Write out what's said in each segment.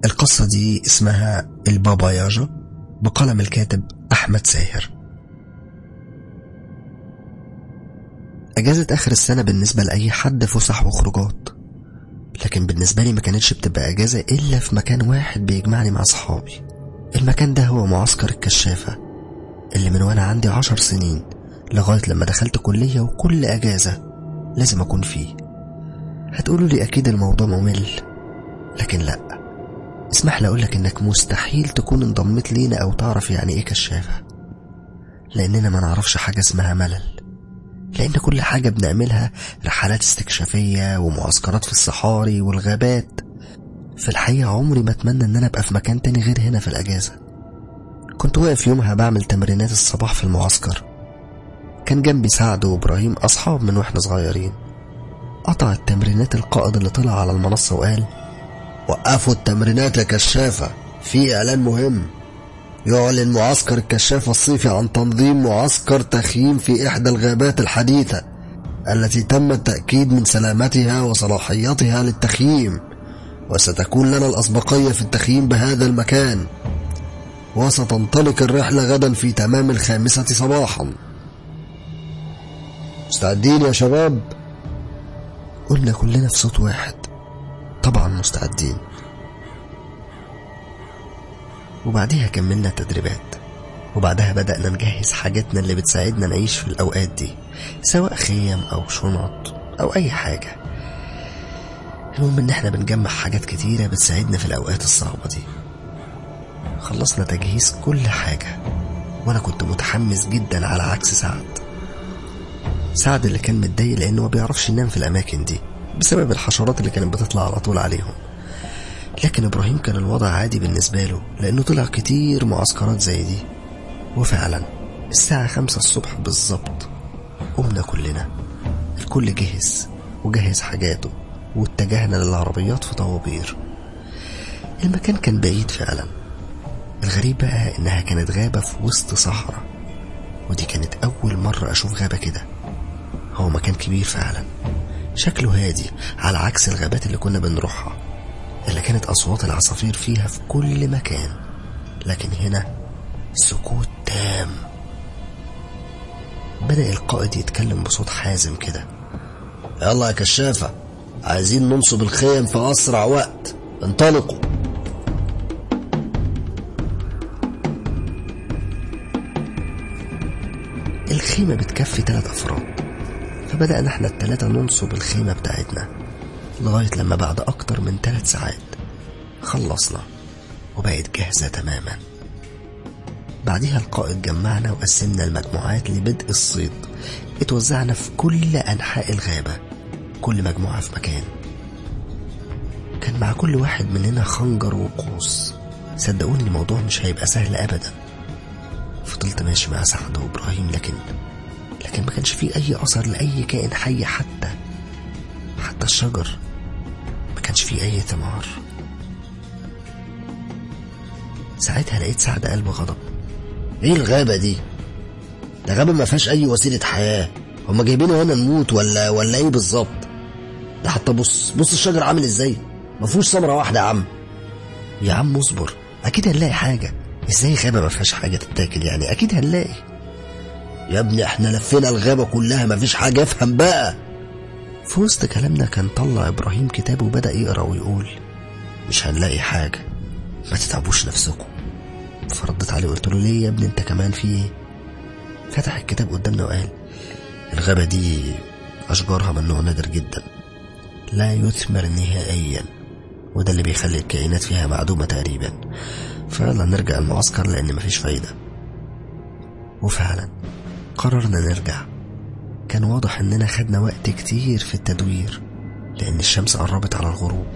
القصة دي اسمها البابا ياجا بقلم الكاتب أحمد ساهر أجازة آخر السنة بالنسبة لأي حد فسح وخروجات لكن بالنسبة لي ما كانتش بتبقى أجازة إلا في مكان واحد بيجمعني مع صحابي المكان ده هو معسكر الكشافة اللي من وأنا عندي عشر سنين لغاية لما دخلت كلية وكل أجازة لازم أكون فيه هتقولوا لي أكيد الموضوع ممل لكن لأ اسمح لي أقولك إنك مستحيل تكون انضميت لينا أو تعرف يعني إيه كشافة لأننا ما نعرفش حاجة اسمها ملل لأن كل حاجة بنعملها رحلات استكشافية ومعسكرات في الصحاري والغابات في الحقيقة عمري ما أتمنى إن أنا أبقى في مكان تاني غير هنا في الأجازة كنت واقف يومها بعمل تمرينات الصباح في المعسكر كان جنبي سعد وإبراهيم أصحاب من وإحنا صغيرين قطع التمرينات القائد اللي طلع على المنصة وقال وقفوا التمرينات يا كشافة في إعلان مهم يعلن معسكر الكشافة الصيفي عن تنظيم معسكر تخييم في إحدى الغابات الحديثة التي تم التأكيد من سلامتها وصلاحيتها للتخييم وستكون لنا الأسبقية في التخييم بهذا المكان وستنطلق الرحلة غدا في تمام الخامسة صباحا مستعدين يا شباب قلنا كلنا في صوت واحد طبعا مستعدين وبعديها كملنا التدريبات وبعدها بدأنا نجهز حاجاتنا اللي بتساعدنا نعيش في الأوقات دي سواء خيم أو شنط أو أي حاجة المهم إن احنا بنجمع حاجات كتيرة بتساعدنا في الأوقات الصعبة دي خلصنا تجهيز كل حاجة وأنا كنت متحمس جدا على عكس سعد سعد اللي كان متضايق لأنه ما بيعرفش ينام في الأماكن دي بسبب الحشرات اللي كانت بتطلع على طول عليهم لكن إبراهيم كان الوضع عادي بالنسبة له لأنه طلع كتير معسكرات زي دي وفعلا الساعة خمسة الصبح بالظبط قمنا كلنا الكل جهز وجهز حاجاته واتجهنا للعربيات في طوابير المكان كان بعيد فعلا الغريب بقى إنها كانت غابة في وسط صحراء ودي كانت أول مرة أشوف غابة كده هو مكان كبير فعلا شكله هادي على عكس الغابات اللي كنا بنروحها اللي كانت أصوات العصافير فيها في كل مكان لكن هنا سكوت تام بدأ القائد يتكلم بصوت حازم كده يلا يا كشافة عايزين ننصب الخيم في أسرع وقت انطلقوا الخيمة بتكفي ثلاث أفراد فبدأنا احنا التلاتة ننصب الخيمة بتاعتنا لغاية لما بعد أكتر من ثلاث ساعات خلصنا وبقت جاهزة تماما بعدها القائد جمعنا وقسمنا المجموعات لبدء الصيد اتوزعنا في كل أنحاء الغابة كل مجموعة في مكان كان مع كل واحد مننا خنجر وقوس صدقوني الموضوع مش هيبقى سهل أبدا فضلت ماشي مع سعد وإبراهيم لكن لكن ما كانش فيه أي أثر لأي كائن حي حتى حتى الشجر ما كانش فيه أي ثمار ساعتها لقيت سعد قلبه غضب ايه الغابة دي ده غابة ما فيهاش أي وسيلة حياة هما جايبينه هنا نموت ولا ولا ايه بالظبط ده حتى بص بص الشجر عامل ازاي ما فيهوش ثمرة واحدة يا عم يا عم اصبر أكيد هنلاقي حاجة ازاي غابة ما فيهاش حاجة تتاكل يعني أكيد هنلاقي يا ابني احنا لفينا الغابة كلها ما فيش حاجة افهم بقى في وسط كلامنا كان طلع إبراهيم كتاب وبدأ يقرأ ويقول مش هنلاقي حاجة ما تتعبوش نفسكم فردت عليه وقلت له ليه يا ابني انت كمان في ايه فتح الكتاب قدامنا وقال الغابة دي أشجارها من نوع نادر جدا لا يثمر نهائيا وده اللي بيخلي الكائنات فيها معدومة تقريبا فيلا نرجع المعسكر لأن مفيش فايدة وفعلا قررنا نرجع كان واضح إننا خدنا وقت كتير في التدوير لأن الشمس قربت على الغروب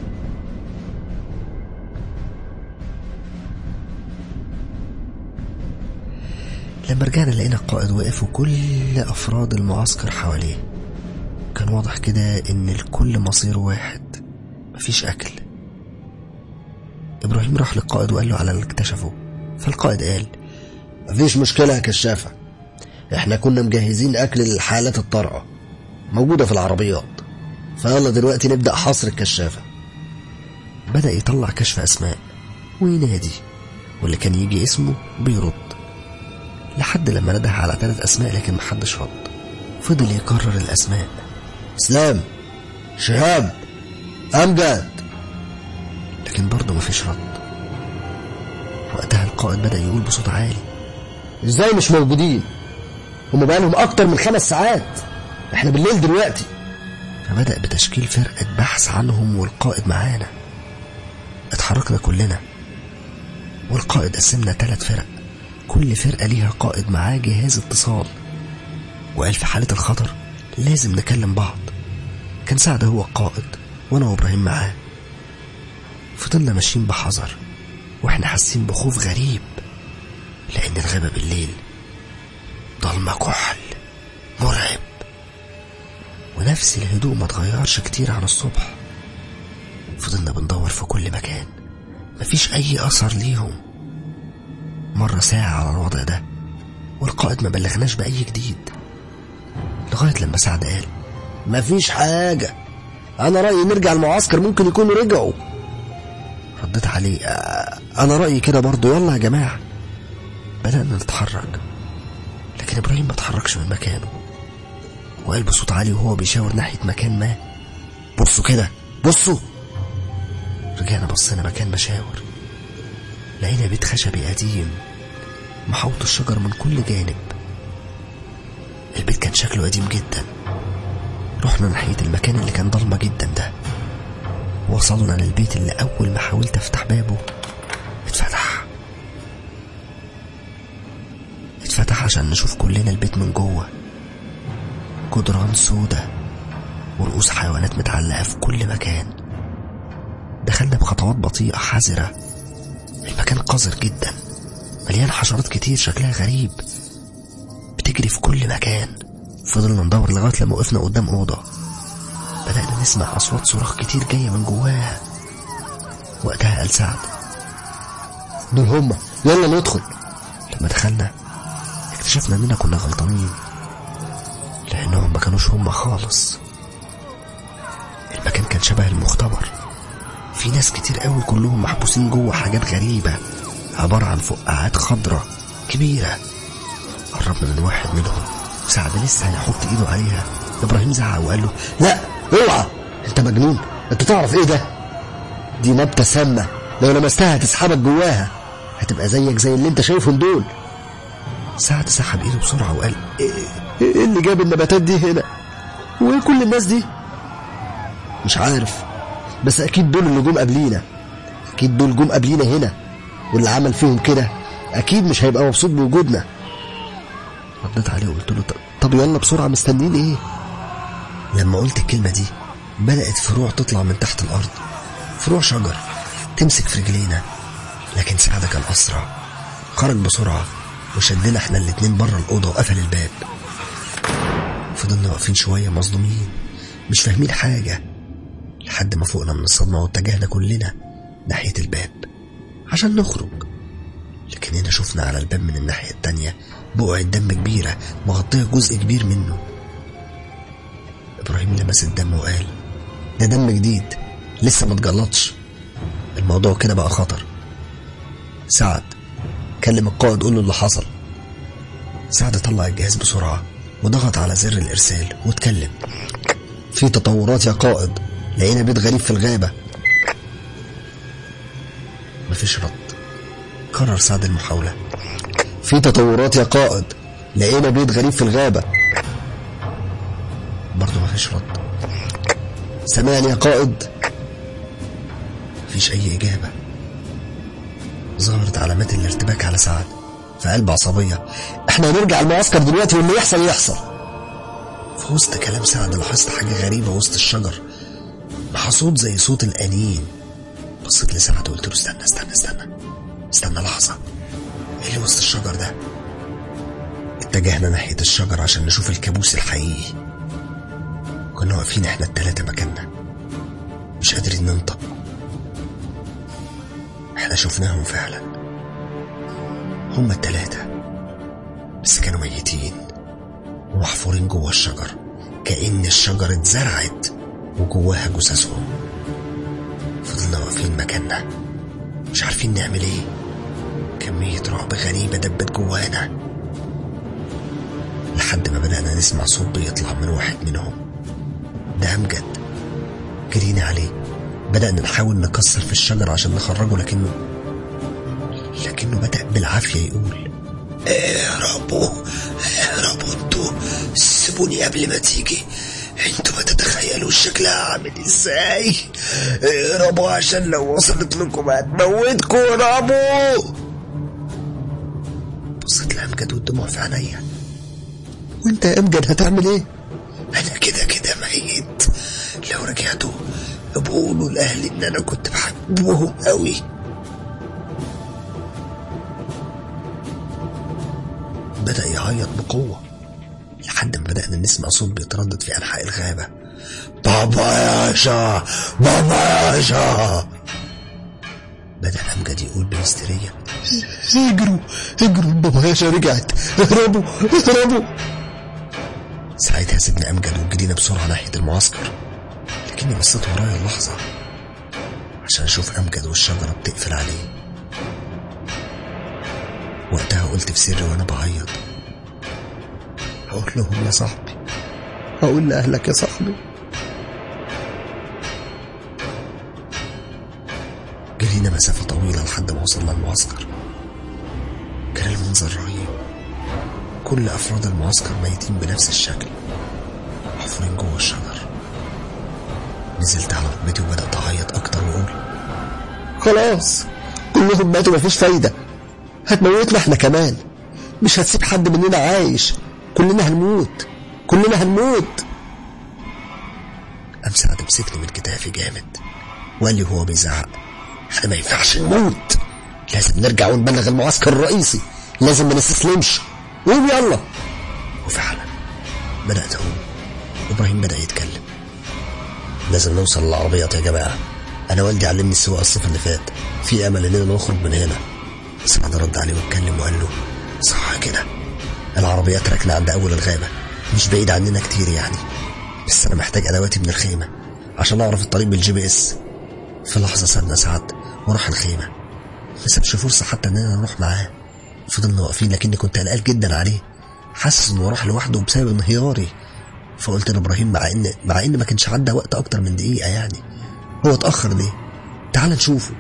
لما رجعنا لقينا القائد واقف وكل أفراد المعسكر حواليه كان واضح كده إن الكل مصير واحد مفيش أكل إبراهيم راح للقائد وقال له على اللي اكتشفه فالقائد قال مفيش مشكلة يا كشافة احنا كنا مجهزين أكل للحالات الطارئة موجودة في العربيات فيلا دلوقتي نبدأ حصر الكشافة بدأ يطلع كشف أسماء وينادي واللي كان يجي اسمه بيرد لحد لما نده على ثلاث أسماء لكن محدش رد فضل يكرر الأسماء اسلام شهاب امجد لكن برضه مفيش رد وقتها القائد بدأ يقول بصوت عالي ازاي مش موجودين هم بقالهم اكتر من خمس ساعات احنا بالليل دلوقتي فبدأ بتشكيل فرقة بحث عنهم والقائد معانا اتحركنا كلنا والقائد قسمنا ثلاث فرق كل فرقة ليها قائد معاه جهاز اتصال وقال في حالة الخطر لازم نكلم بعض كان سعد هو القائد وانا وابراهيم معاه فضلنا ماشيين بحذر واحنا حاسين بخوف غريب لان الغابة بالليل ضلمة كحل مرعب ونفس الهدوء ما اتغيرش كتير عن الصبح فضلنا بندور في كل مكان مفيش أي أثر ليهم مرة ساعة على الوضع ده والقائد ما بلغناش بأي جديد لغاية لما سعد قال مفيش حاجة انا رأيي نرجع المعسكر ممكن يكونوا رجعوا رديت عليه "آه، أنا رأيي كده برضه يلا يا جماعة بدأنا نتحرك لكن إبراهيم ما اتحركش من مكانه وقال بصوت عالي وهو بيشاور ناحية مكان ما بصوا كده بصوا رجعنا بصينا مكان مشاور لقينا بيت خشبي قديم محوط الشجر من كل جانب البيت كان شكله قديم جدا رحنا ناحية المكان اللي كان ضلمة جدا ده وصلنا للبيت اللي أول ما حاولت أفتح بابه اتفتح اتفتح عشان نشوف كلنا البيت من جوه جدران سودة ورؤوس حيوانات متعلقة في كل مكان دخلنا بخطوات بطيئة حذرة المكان قذر جدا مليان حشرات كتير شكلها غريب بتجري في كل مكان فضلنا ندور لغاية لما وقفنا قدام أوضة بدأنا نسمع أصوات صراخ كتير جاية من جواها وقتها قال سعد دول هما يلا ندخل لما دخلنا اكتشفنا اننا كنا غلطانين لانهم ما كانوش هم خالص المكان كان شبه المختبر في ناس كتير قوي كلهم محبوسين جوه حاجات غريبة عبارة عن فقاعات خضرة كبيرة قربنا من واحد منهم سعد لسه هيحط ايده عليها ابراهيم زعق وقال له لا اوعى انت مجنون انت تعرف ايه ده دي نبتة سامة لو لمستها هتسحبك جواها هتبقى زيك زي اللي انت شايفهم دول سعد سحب ايده بسرعة وقال ايه إيه اللي جاب النباتات دي هنا وايه كل الناس دي مش عارف بس اكيد دول اللي جم قبلينا اكيد دول جم قبلينا هنا واللي عمل فيهم كده اكيد مش هيبقى مبسوط بوجودنا رديت عليه وقلت له "طب- طب يلا بسرعة مستنيين ايه لما قلت الكلمة دي بدأت فروع تطلع من تحت الأرض فروع شجر تمسك في رجلينا لكن سعد كان أسرع خرج بسرعة وشدنا احنا الاتنين بره الأوضة وقفل الباب فضلنا واقفين شوية مصدومين مش فاهمين حاجة لحد ما فوقنا من الصدمة واتجهنا كلنا ناحية الباب عشان نخرج لكن هنا شفنا على الباب من الناحية التانية بقعة دم كبيرة مغطية جزء كبير منه إبراهيم لمس الدم وقال ده دم جديد لسه ما اتجلطش الموضوع كده بقى خطر سعد كلم القائد قول له اللي حصل سعد طلع الجهاز بسرعة وضغط على زر الإرسال واتكلم في تطورات يا قائد لقينا بيت غريب في الغابة مفيش رد كرر سعد المحاولة في تطورات يا قائد لقينا بيت غريب في الغابة برضه مفيش رد سامعني يا قائد مفيش أي إجابة ظهرت علامات الارتباك على سعد في قلب عصبية احنا هنرجع المعسكر دلوقتي واللي يحصل يحصل في وسط كلام سعد لاحظت حاجة غريبة وسط الشجر مع صوت زي صوت الأنين بصيت لسعد وقلت له استنى استنى استنى استنى لحظة ايه اللي وسط الشجر ده اتجهنا ناحية الشجر عشان نشوف الكابوس الحقيقي كنا واقفين احنا التلاتة مكاننا مش قادرين ننطق احنا شفناهم فعلا هما التلاتة بس كانوا ميتين ومحفورين جوه الشجر كأن الشجر اتزرعت وجواها جثثهم فضلنا واقفين واقفين مكاننا مش عارفين نعمل ايه كمية رعب غريبة دبت جوانا لحد ما بدأنا نسمع صوت بيطلع من واحد منهم ده أمجد جرينا عليه بدأنا نحاول نكسر في الشجر عشان نخرجه لكنه لكنه بدأ بالعافية يقول اهربوا اهربوا انتوا سيبوني قبل ما تيجي انتوا ما تتخيلوا شكلها عامل ازاي اهربوا عشان لو وصلت لكم هتموتكم اهربوا بصيت لأمجد والدموع في عينيا وانت يا امجد هتعمل ايه انا كده كده ميت لو رجعتوا بقولوا لاهلي ان انا كنت بحبهم قوي بدأ يعيط بقوة لحد ما بدأنا نسمع صوت بيتردد في أنحاء الغابة بابا ياشا بابا ياشا بدأ أمجد يقول بهستيريا اجروا اجروا بابا ياشا رجعت اهربوا اهربوا ساعتها سيبنا أمجد وجرينا بسرعة ناحية المعسكر لكني بصيت ورايا اللحظة عشان أشوف أمجد والشجرة بتقفل عليه وقتها قلت في سري وأنا بعيط هقول لهم يا صاحبي هقول لأهلك يا صاحبي جرينا مسافة طويلة لحد ما وصلنا المعسكر كان المنظر رهيب كل أفراد المعسكر ميتين بنفس الشكل محفورين جوه الشجر نزلت على ركبتي وبدأت أعيط أكتر وأقول خلاص كلهم ماتوا مفيش فايدة هتموتنا احنا كمان مش هتسيب حد مننا عايش كلنا هنموت كلنا هنموت قام سعد مسكني من كتافي جامد وقال لي وهو بيزعق احنا ما ينفعش نموت لازم نرجع ونبلغ المعسكر الرئيسي لازم ما نستسلمش قوم يلا وفعلا بدأت أقوم إبراهيم بدأ يتكلم لازم نوصل للعربيات يا جماعة أنا والدي علمني السواقة الصيف اللي فات في أمل إننا نخرج من هنا سعد رد عليه واتكلم وقال له صح كده العربيات راكنة عند أول الغابة مش بعيد عننا كتير يعني بس أنا محتاج أدواتي من الخيمة عشان أعرف الطريق بالجي بي إس في لحظة سابنا سعد وراح الخيمة ما سابش فرصة حتى إننا نروح معاه فضلنا واقفين لكني كنت قلقان جدا عليه حاسس إنه راح لوحده بسبب انهياري فقلت لإبراهيم مع إن مع إن ما كانش عدى وقت أكتر من دقيقة يعني هو اتأخر ليه؟ تعال نشوفه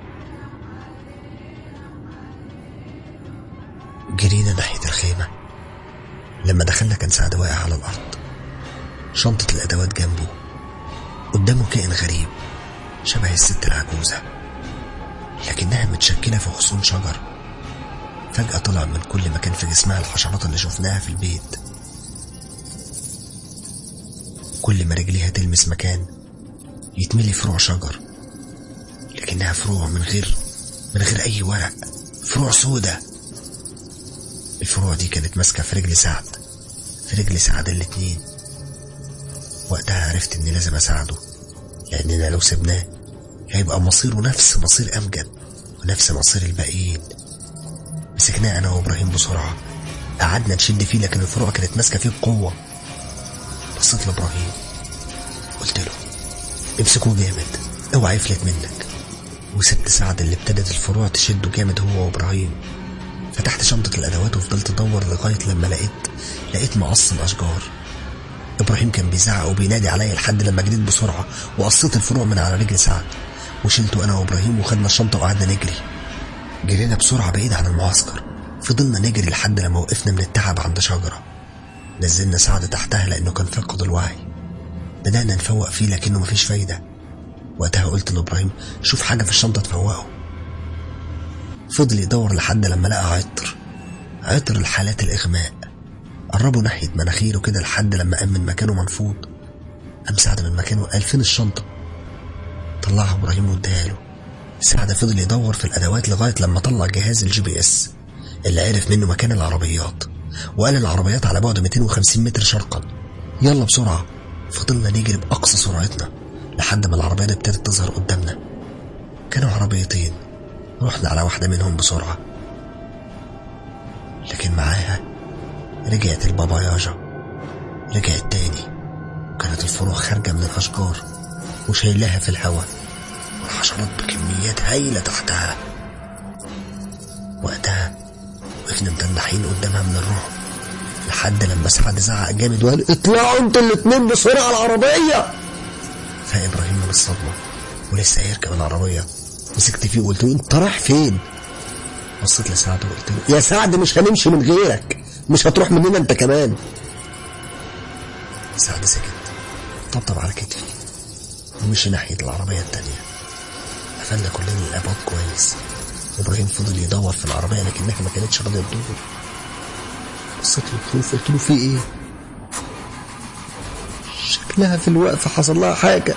جرينا ناحية الخيمة لما دخلنا كان سعد واقع على الأرض شنطة الأدوات جنبه قدامه كائن غريب شبه الست العجوزة لكنها متشكلة في غصون شجر فجأة طلع من كل مكان في جسمها الحشرات اللي شفناها في البيت كل ما رجليها تلمس مكان يتملي فروع شجر لكنها فروع من غير من غير أي ورق فروع سودة الفروع دي كانت ماسكة في رجل سعد في رجل سعد الاتنين وقتها عرفت اني لازم اساعده لاننا لو سبناه هيبقى مصيره نفس مصير امجد ونفس مصير الباقيين مسكناه انا وابراهيم بسرعة قعدنا نشد فيه لكن الفروع كانت ماسكة فيه بقوة بصيت لابراهيم قلت له امسكوه جامد اوعى يفلت منك وسبت سعد اللي ابتدت الفروع تشده جامد هو وابراهيم فتحت شنطة الأدوات وفضلت أدور لغاية لما لقيت لقيت مقص الأشجار إبراهيم كان بيزعق وبينادي عليا لحد لما جريت بسرعة وقصيت الفروع من على رجل سعد وشلته أنا وإبراهيم وخدنا الشنطة وقعدنا نجري جرينا بسرعة بعيد عن المعسكر فضلنا نجري لحد لما وقفنا من التعب عند شجرة نزلنا سعد تحتها لأنه كان فاقد الوعي بدأنا نفوق فيه لكنه مفيش فايدة وقتها قلت لإبراهيم شوف حاجة في الشنطة تفوقه فضل يدور لحد لما لقى عطر عطر الحالات الإغماء قربوا ناحية مناخيره كده لحد لما قام من مكانه منفوض قام سعد من مكانه قال فين الشنطة طلعها إبراهيم واداها له سعد فضل يدور في الأدوات لغاية لما طلع جهاز الجي بي اس اللي عرف منه مكان العربيات وقال العربيات على بعد 250 متر شرقا يلا بسرعة فضلنا نجري بأقصى سرعتنا لحد ما العربيات ابتدت تظهر قدامنا كانوا عربيتين رحنا على واحدة منهم بسرعة لكن معاها رجعت الباباياجا رجعت تاني كانت الفروع خارجة من الأشجار وشايلاها في الهواء والحشرات بكميات هايلة تحتها وقتها وقفنا متنحين قدامها من الرعب لحد لما سعد زعق جامد وقال اطلعوا انتوا الاتنين بسرعة على العربية فإبراهيم من الصدمة ولسه هيركب العربية مسكت فيه وقلت له انت رايح فين بصيت لسعد وقلت له يا سعد مش هنمشي من غيرك مش هتروح مننا انت كمان سعد سكت طبطب على كتفي ومشي ناحية العربية التانية قفلنا كلنا الأبواب كويس إبراهيم فضل يدور في العربية لكنها ما كانتش راضية تدور بصيت له بخوف قلت له في إيه؟ شكلها في الوقفة حصل لها حاجة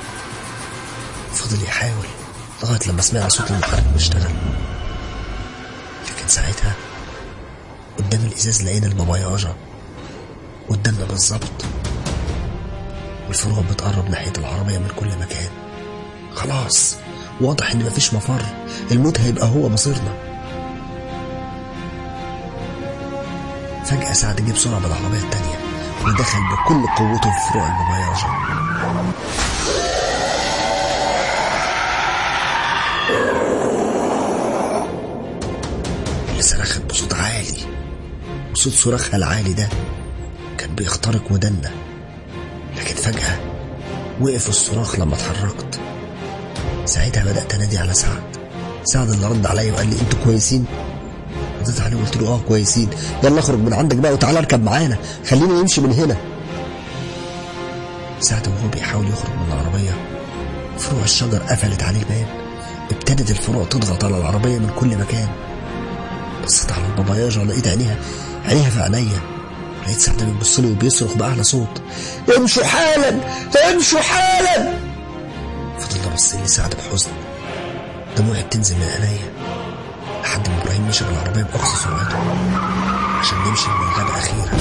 فضل يحاول لغاية لما سمع صوت المحرك بيشتغل لكن ساعتها قدام الإزاز لقينا الباباياجة قدامنا بالظبط والفروع بتقرب ناحية العربية من كل مكان خلاص واضح ان مفيش مفر الموت هيبقى هو مصيرنا فجأة سعد جه بسرعة بالعربية التانية ودخل بكل قوته في فروع الباباياجة اللي صرخت بصوت عالي وصوت صراخها العالي ده كان بيخترق ودنا لكن فجأة وقف الصراخ لما اتحركت ساعتها بدأت أنادي على سعد سعد اللي رد عليا وقال لي انتوا كويسين رديت عليه وقلت له اه كويسين يلا اخرج من عندك بقى وتعالى اركب معانا خلينا نمشي من هنا سعد وهو بيحاول يخرج من العربية فروع الشجر قفلت عليه الباب ابتدت الفروع تضغط على العربية من كل مكان بصيت على الباباياجة لقيت عينيها عينيها في عينيا لقيت سعد بيبص لي وبيصرخ بأعلى صوت امشوا حالا امشوا حالا فضلت ابص لي سعد بحزن دموعي بتنزل من عينيا لحد ما ابراهيم مشى بالعربيه باقصى سرعته عشان نمشي من الغابه اخيرا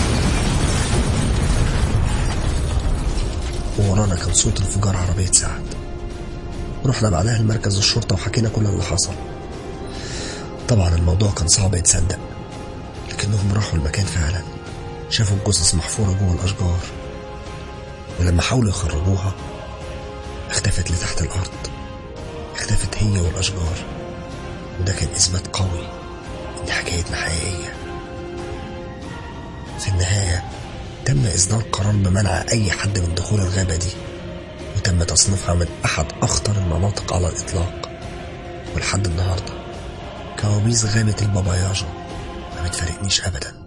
وورانا كان صوت انفجار عربيه سعد رحنا بعدها لمركز الشرطه وحكينا كل اللي حصل طبعا الموضوع كان صعب يتصدق لكنهم راحوا المكان فعلا شافوا الجثث محفورة جوه الأشجار ولما حاولوا يخرجوها اختفت لتحت الأرض اختفت هي والأشجار وده كان إثبات قوي إن حكايتنا حقيقية في النهاية تم إصدار قرار بمنع أي حد من دخول الغابة دي وتم تصنيفها من أحد أخطر المناطق على الإطلاق ولحد النهاردة كوابيس غابة الباباياجا ما بتفارقنيش أبداً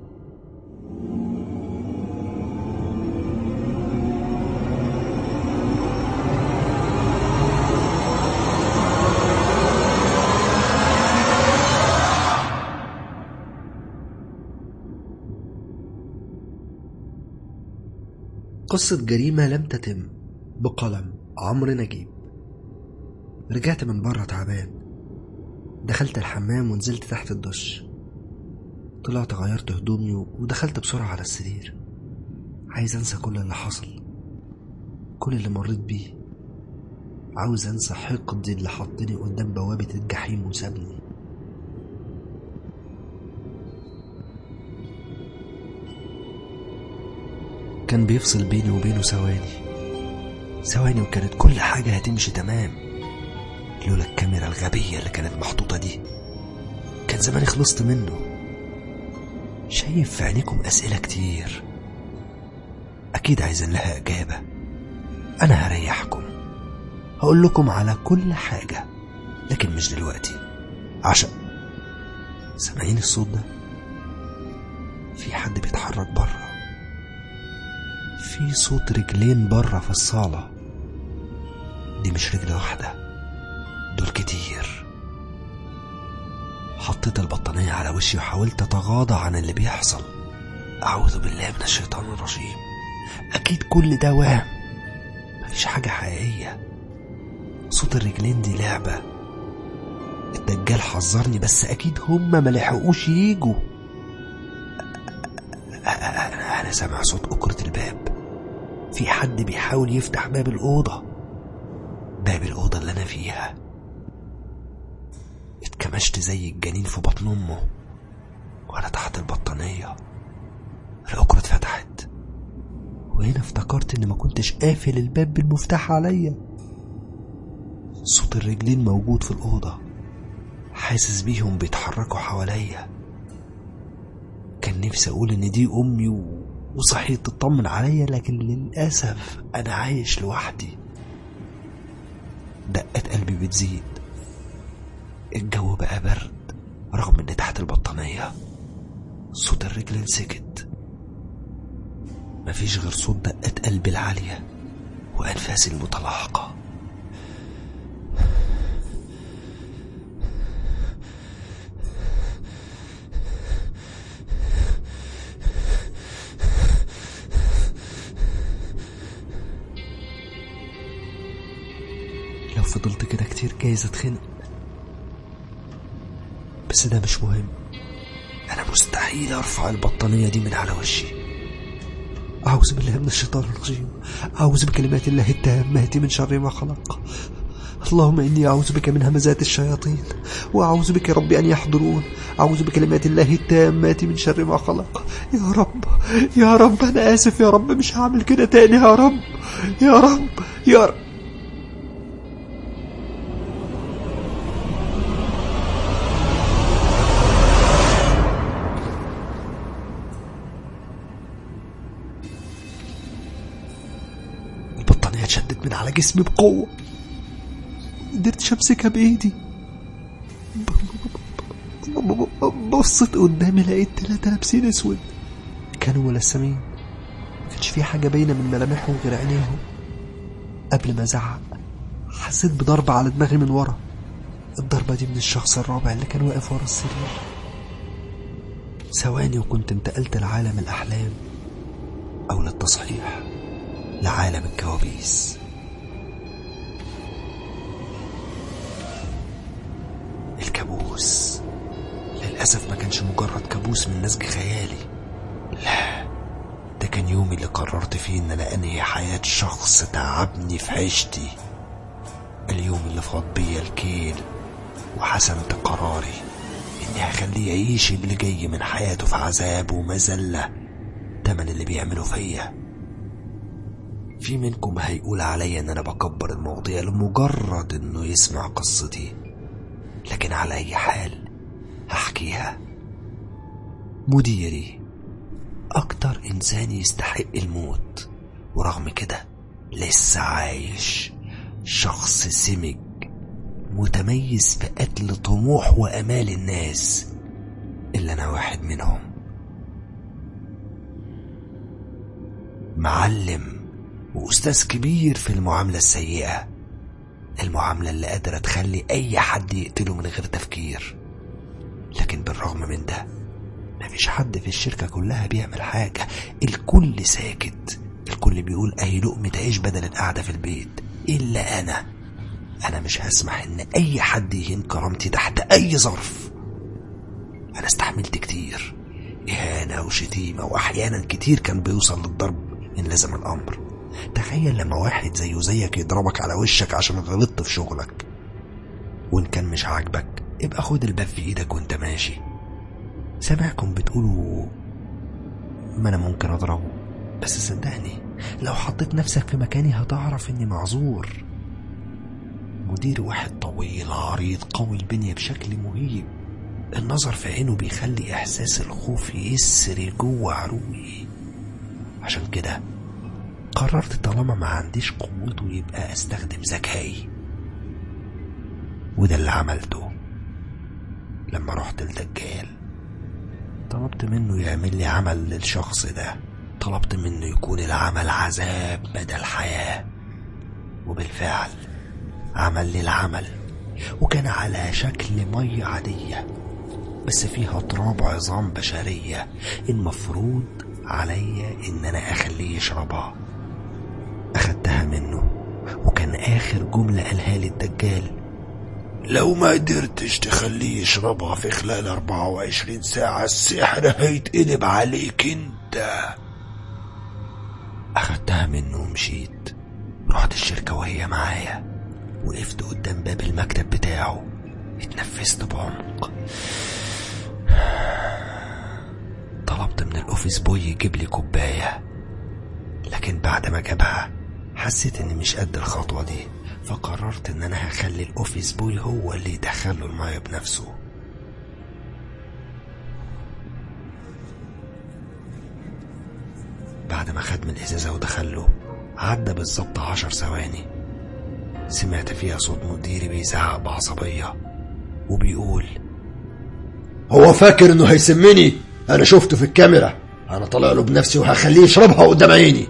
قصة جريمة لم تتم بقلم عمرو نجيب رجعت من بره تعبان دخلت الحمام ونزلت تحت الدش طلعت غيرت هدومي ودخلت بسرعة على السرير عايز انسى كل اللي حصل كل اللي مريت بيه عاوز انسى حقدي اللي حطني قدام بوابة الجحيم وسابني كان بيفصل بيني وبينه ثواني ثواني وكانت كل حاجة هتمشي تمام لولا الكاميرا الغبية اللي كانت محطوطة دي كان زماني خلصت منه شايف في عينيكم أسئلة كتير أكيد عايزين لها إجابة أنا هريحكم هقول لكم على كل حاجة لكن مش دلوقتي عشان سامعين الصوت ده في حد بيتحرك بره في صوت رجلين بره في الصالة دي مش رجل واحدة دول كتير حطيت البطانية على وشي وحاولت أتغاضى عن اللي بيحصل أعوذ بالله من الشيطان الرجيم أكيد كل ده وهم مفيش حاجة حقيقية صوت الرجلين دي لعبة الدجال حذرني بس أكيد هما ملحقوش ييجوا أنا سامع صوت أكرة الباب في حد بيحاول يفتح باب الأوضة باب الأوضة اللي أنا فيها اتكمشت زي الجنين في بطن أمه وأنا تحت البطانية الأكرة اتفتحت وهنا افتكرت إني ما كنتش قافل الباب بالمفتاح عليا صوت الرجلين موجود في الأوضة حاسس بيهم بيتحركوا حواليا كان نفسي أقول إن دي أمي و... وصحيت تطمن عليا لكن للأسف أنا عايش لوحدي دقات قلبي بتزيد الجو بقى برد رغم إن تحت البطانية صوت الرجلين سكت مفيش غير صوت دقات قلبي العالية وأنفاسي المتلاحقة لو فضلت كده كتير جايز اتخنق بس ده مش مهم انا مستحيل ارفع البطانية دي من على وشي أعوذ بالله من الشيطان الرجيم أعوذ بكلمات الله التامات من شر ما خلق اللهم إني أعوذ بك من همزات الشياطين وأعوذ بك ربي أن يحضرون أعوذ بكلمات الله التامات من شر ما خلق يا رب يا رب أنا آسف يا رب مش هعمل كده تاني يا رب يا رب يا رب البطانية اتشدت من على جسمي بقوة قدرتش امسكها بايدي بصت قدامي لقيت تلاتة لابسين اسود كانوا ملثمين ما كانش في حاجة باينة من ملامحهم غير عينيهم قبل ما ازعق حسيت بضربة على دماغي من ورا الضربة دي من الشخص الرابع اللي كان واقف ورا السرير ثواني وكنت انتقلت لعالم الأحلام أو للتصحيح لعالم الكوابيس الكابوس للأسف ما كانش مجرد كابوس من نسج خيالي لا ده كان يومي اللي قررت فيه ان انا انهي حياة شخص تعبني في عيشتي اليوم اللي فاض بيا الكيل وحسمت قراري اني هخليه يعيش اللي جاي من حياته في عذاب ومذلة تمن اللي بيعمله فيا في منكم هيقول عليا ان انا بكبر المواضيع لمجرد انه يسمع قصتي لكن على اي حال هحكيها مديري اكتر انسان يستحق الموت ورغم كده لسه عايش شخص سمج متميز في قتل طموح وامال الناس الا انا واحد منهم معلم وأستاذ كبير في المعاملة السيئة المعاملة اللي قادرة تخلي أي حد يقتله من غير تفكير لكن بالرغم من ده مفيش حد في الشركة كلها بيعمل حاجة الكل ساكت الكل بيقول أي لقمة عيش بدل القعدة في البيت إلا أنا أنا مش هسمح إن أي حد يهين كرامتي تحت أي ظرف أنا استحملت كتير إهانة وشتيمة وأحيانا كتير كان بيوصل للضرب إن لزم الأمر تخيل لما واحد زيه زيك يضربك على وشك عشان غلطت في شغلك وإن كان مش عاجبك ابقى خد الباب في إيدك وأنت ماشي سامعكم بتقولوا ما أنا ممكن أضربه بس صدقني لو حطيت نفسك في مكاني هتعرف إني معذور مدير واحد طويل عريض قوي البنية بشكل مهيب النظر في عينه بيخلي إحساس الخوف يسري جوه عروقي عشان كده قررت طالما ما عنديش قوته يبقى استخدم ذكائي وده اللي عملته لما رحت الدجال طلبت منه يعمل لي عمل للشخص ده طلبت منه يكون العمل عذاب بدل حياة وبالفعل عمل لي العمل وكان على شكل مية عادية بس فيها تراب عظام بشرية المفروض عليا ان انا اخليه يشربها اخدتها منه وكان اخر جملة قالها لي الدجال لو ما قدرتش تخليه يشربها في خلال 24 ساعة السحر هيتقلب عليك انت اخدتها منه ومشيت رحت الشركة وهي معايا وقفت قدام باب المكتب بتاعه اتنفست بعمق طلبت من الاوفيس بوي يجيب لي كوبايه لكن بعد ما جابها حسيت اني مش قد الخطوه دي فقررت ان انا هخلي الاوفيس بوي هو اللي يدخله المية بنفسه بعد ما خد من الازازة ودخله عدى بالظبط عشر ثواني سمعت فيها صوت مديري بيزعق بعصبية وبيقول هو فاكر انه هيسمني انا شفته في الكاميرا انا طالع له بنفسي وهخليه يشربها قدام عيني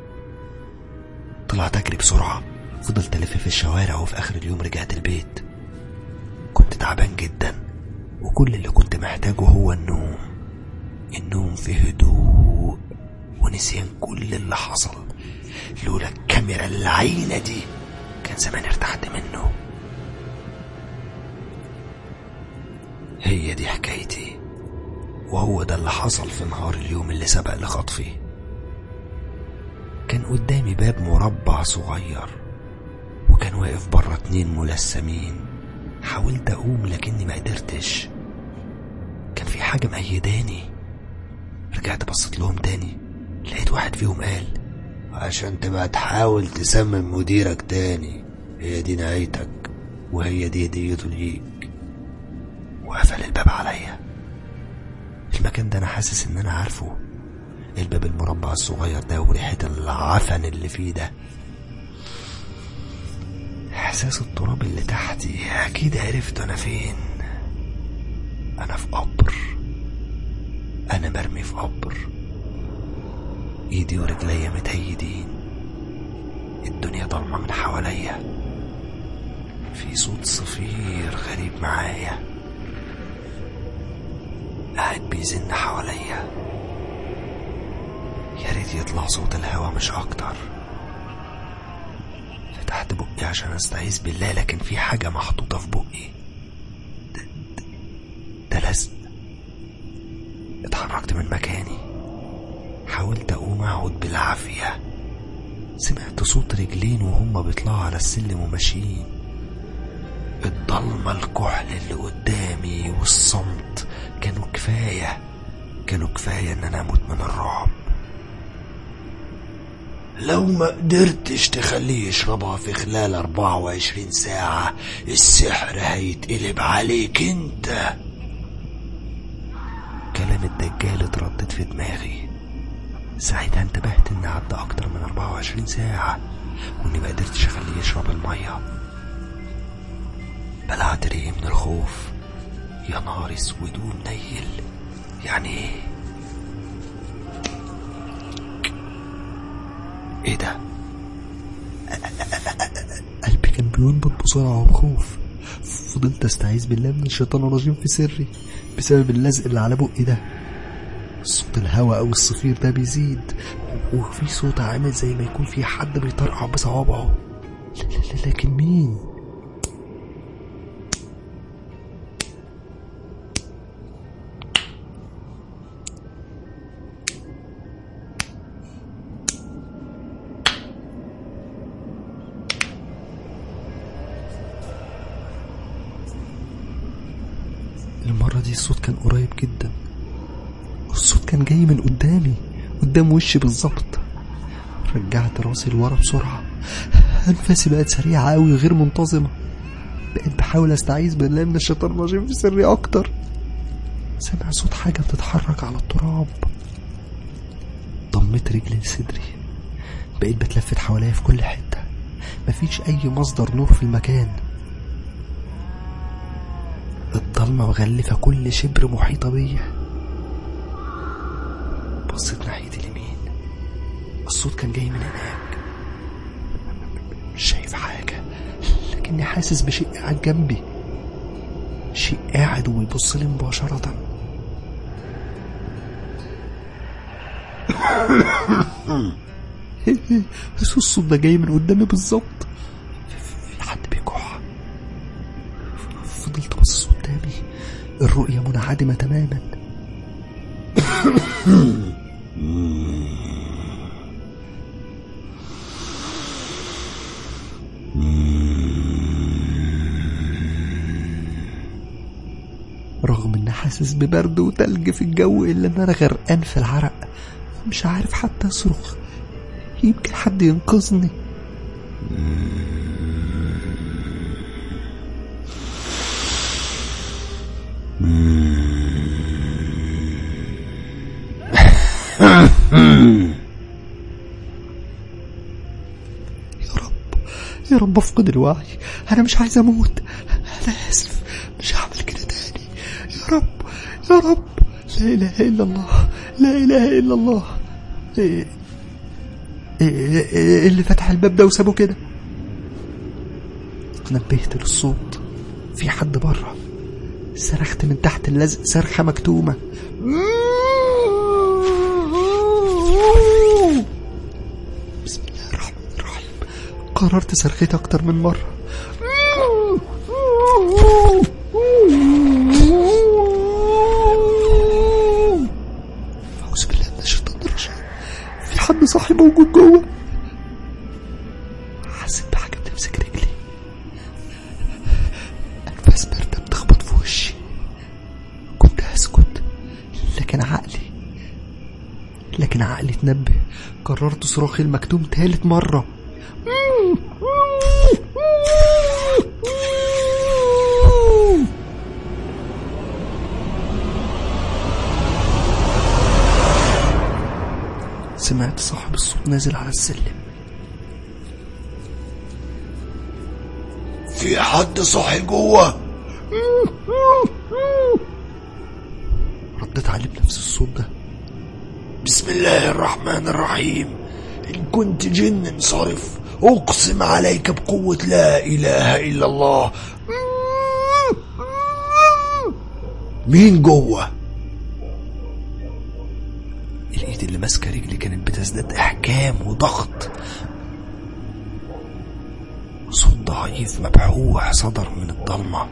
طلعت اجري بسرعة فضلت الف في الشوارع وفي اخر اليوم رجعت البيت كنت تعبان جدا وكل اللي كنت محتاجه هو النوم النوم في هدوء ونسيان كل اللي حصل لولا الكاميرا اللعينة دي كان زمان ارتحت منه هي دي حكايتي وهو ده اللي حصل في نهار اليوم اللي سبق لخطفي كان قدامي باب مربع صغير وكان واقف بره اتنين ملثمين حاولت اقوم لكني ما قدرتش كان في حاجة مأيداني رجعت بصيت لهم تاني لقيت واحد فيهم قال عشان تبقى تحاول تسمم مديرك تاني هي دي نهايتك وهي دي هديته ليك وقفل الباب عليا المكان ده انا حاسس ان انا عارفه الباب المربع الصغير ده وريحة العفن اللي فيه ده احساس التراب اللي تحتي اكيد عرفت انا فين انا في قبر انا مرمي في قبر ايدي ورجليا متهيدين الدنيا ضلمة من حواليا في صوت صفير غريب معايا قاعد بيزن حواليا يا ريت يطلع صوت الهوا مش اكتر فتحت بقي عشان استعيذ بالله لكن في حاجة محطوطة في بقي ده, ده, ده لزق اتحركت من مكاني حاولت اقوم اقعد بالعافية سمعت صوت رجلين وهما بيطلعوا على السلم وماشيين الضلمة الكحل اللي قدامي والصمت كانوا كفاية كانوا كفاية ان انا اموت من الرعب لو ما قدرتش تخليه يشربها في خلال 24 ساعة السحر هيتقلب عليك انت كلام الدجال اتردد في دماغي ساعتها انتبهت ان عدى اكتر من 24 ساعة واني ما قدرتش اخليه يشرب المية بلعت ريقي من الخوف يا نهار اسود ومنيل يعني ايه ايه ده قلبي كان بينبض بسرعة وبخوف فضلت استعيذ بالله من الشيطان الرجيم في سري بسبب اللزق اللي على بقي ده صوت الهواء او الصفير ده بيزيد وفي صوت عامل زي ما يكون في حد بيطرقع بصوابعه لكن مين المرة دي الصوت كان قريب جدا الصوت كان جاي من قدامي قدام وشي بالظبط رجعت راسي لورا بسرعة أنفاسي بقت سريعة أوي غير منتظمة بقيت بحاول أستعيذ بالله من الشيطان الرجيم في سري أكتر سامع صوت حاجة بتتحرك على التراب ضميت رجلي لصدري بقيت بتلفت حواليا في كل حتة مفيش أي مصدر نور في المكان الضلمة مغلفة كل شبر محيطة بيا بصيت ناحية اليمين الصوت كان جاي من هناك مش شايف حاجة لكني حاسس بشيء قاعد جنبي شيء قاعد وبيبص لي مباشرة الصوت ده جاي من قدامي بالظبط في حد بيكح فضلت باصص قدامي الرؤية منعدمة تماما رغم اني حاسس ببرد وتلج في الجو الا ان انا غرقان في العرق مش عارف حتى اصرخ يمكن حد ينقذني يا رب افقد الوعي انا مش عايز اموت انا اسف مش هعمل كده تاني يا رب يا رب لا اله الا الله لا اله الا الله ايه ايه إيه اللي فتح الباب ده وسابه كده اتنبهت للصوت في حد بره صرخت من تحت اللزق صرخة مكتومة بسم الله الرحمن الرحيم قررت صرختي أكتر من مرة أعوذ بالله من الشيطان الرجيم في حد صاحي موجود جوه حسيت بحاجة بتمسك رجلي أنفاس باردة بتخبط في وشي كنت هسكت لكن عقلي لكن عقلي اتنبه قررت صراخي المكتوم تالت مرة سمعت صاحب الصوت نازل على السلم في حد صاحي جوه رديت عليه بنفس الصوت ده بسم الله الرحمن الرحيم إن كنت جن انصرف أقسم عليك بقوة لا إله إلا الله مين جوه الايد اللي ماسكه رجلي كانت بتزداد احكام وضغط صوت ضعيف مبحوح صدر من الضلمه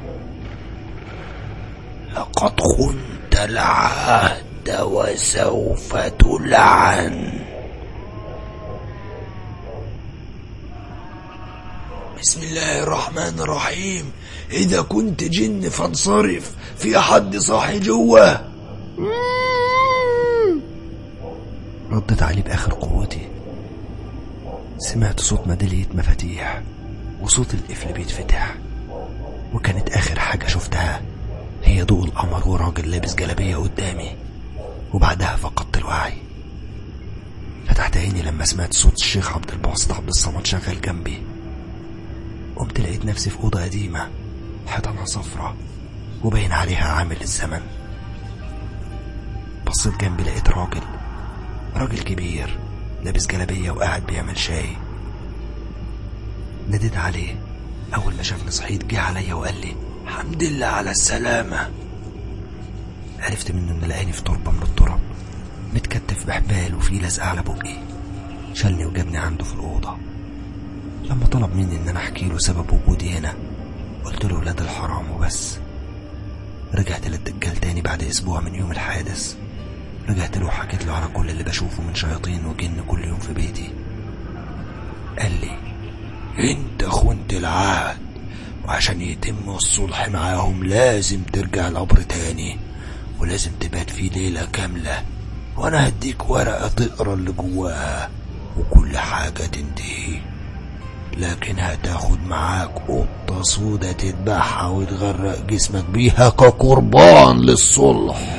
لقد خنت العهد وسوف تلعن بسم الله الرحمن الرحيم إذا كنت جن فانصرف في حد صاحي جوه ردت عليه باخر قوتي سمعت صوت ميدالية مفاتيح وصوت القفل بيتفتح وكانت اخر حاجة شفتها هي ضوء القمر وراجل لابس جلابية قدامي وبعدها فقدت الوعي فتحت عيني لما سمعت صوت الشيخ عبد الباسط عبد الصمد شغال جنبي قمت لقيت نفسي في أوضة قديمة حيطانها صفرة وباين عليها عامل الزمن بصيت جنبي لقيت راجل راجل كبير لابس جلابية وقاعد بيعمل شاي ناديت عليه أول ما شافني صحيت جه عليا وقال لي الحمد لله على السلامة عرفت منه إنه لقاني في تربة من التراب متكتف بحبال وفي لزقة على بقي شالني وجابني عنده في الأوضة لما طلب مني إن أنا أحكي له سبب وجودي هنا قلت له ولاد الحرام وبس رجعت للدجال تاني بعد أسبوع من يوم الحادث رجعت له وحكيت له على كل اللي بشوفه من شياطين وجن كل يوم في بيتي قال لي انت خنت العهد وعشان يتم الصلح معاهم لازم ترجع القبر تاني ولازم تبات فيه ليلة كاملة وانا هديك ورقة تقرا اللي جواها وكل حاجة تنتهي لكن هتاخد معاك قطة سودة تذبحها وتغرق جسمك بيها كقربان للصلح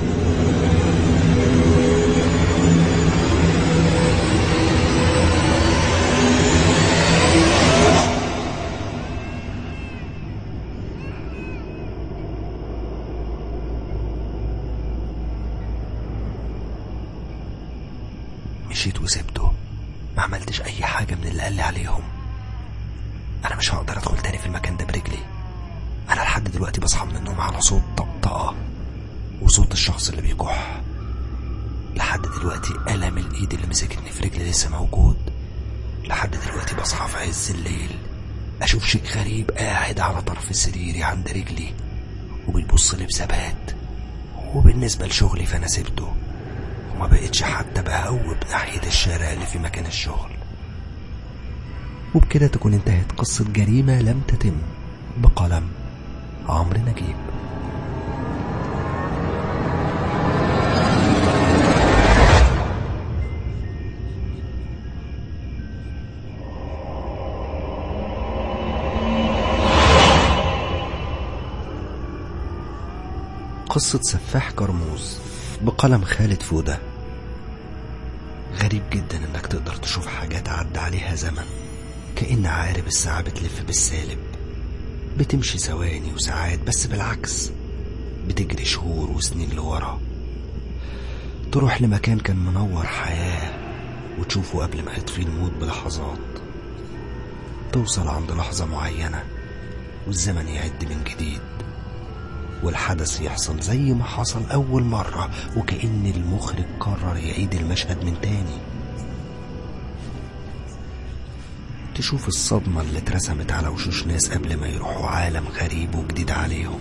مشيت وسبته ما عملتش اي حاجة من اللي قال لي عليهم انا مش هقدر ادخل تاني في المكان ده برجلي انا لحد دلوقتي بصحى من النوم على صوت طقطقة وصوت الشخص اللي بيكح لحد دلوقتي ألم الإيد اللي مسكتني في رجلي لسه موجود لحد دلوقتي بصحى في عز الليل أشوف شيء غريب قاعد على طرف سريري عند رجلي وبيبص لي بثبات وبالنسبة لشغلي فأنا سبته وما بقتش حتى بهوب ناحية الشارع اللي في مكان الشغل وبكده تكون انتهت قصة جريمة لم تتم بقلم عمرو نجيب قصة سفاح كرموز بقلم خالد فودة غريب جدا انك تقدر تشوف حاجات عدى عليها زمن كأن عقارب الساعة بتلف بالسالب بتمشي ثواني وساعات بس بالعكس بتجري شهور وسنين لورا تروح لمكان كان منور حياة وتشوفه قبل ما يطفي الموت بلحظات توصل عند لحظة معينة والزمن يعد من جديد والحدث يحصل زي ما حصل أول مرة وكأن المخرج قرر يعيد المشهد من تاني تشوف الصدمة اللي اترسمت على وشوش ناس قبل ما يروحوا عالم غريب وجديد عليهم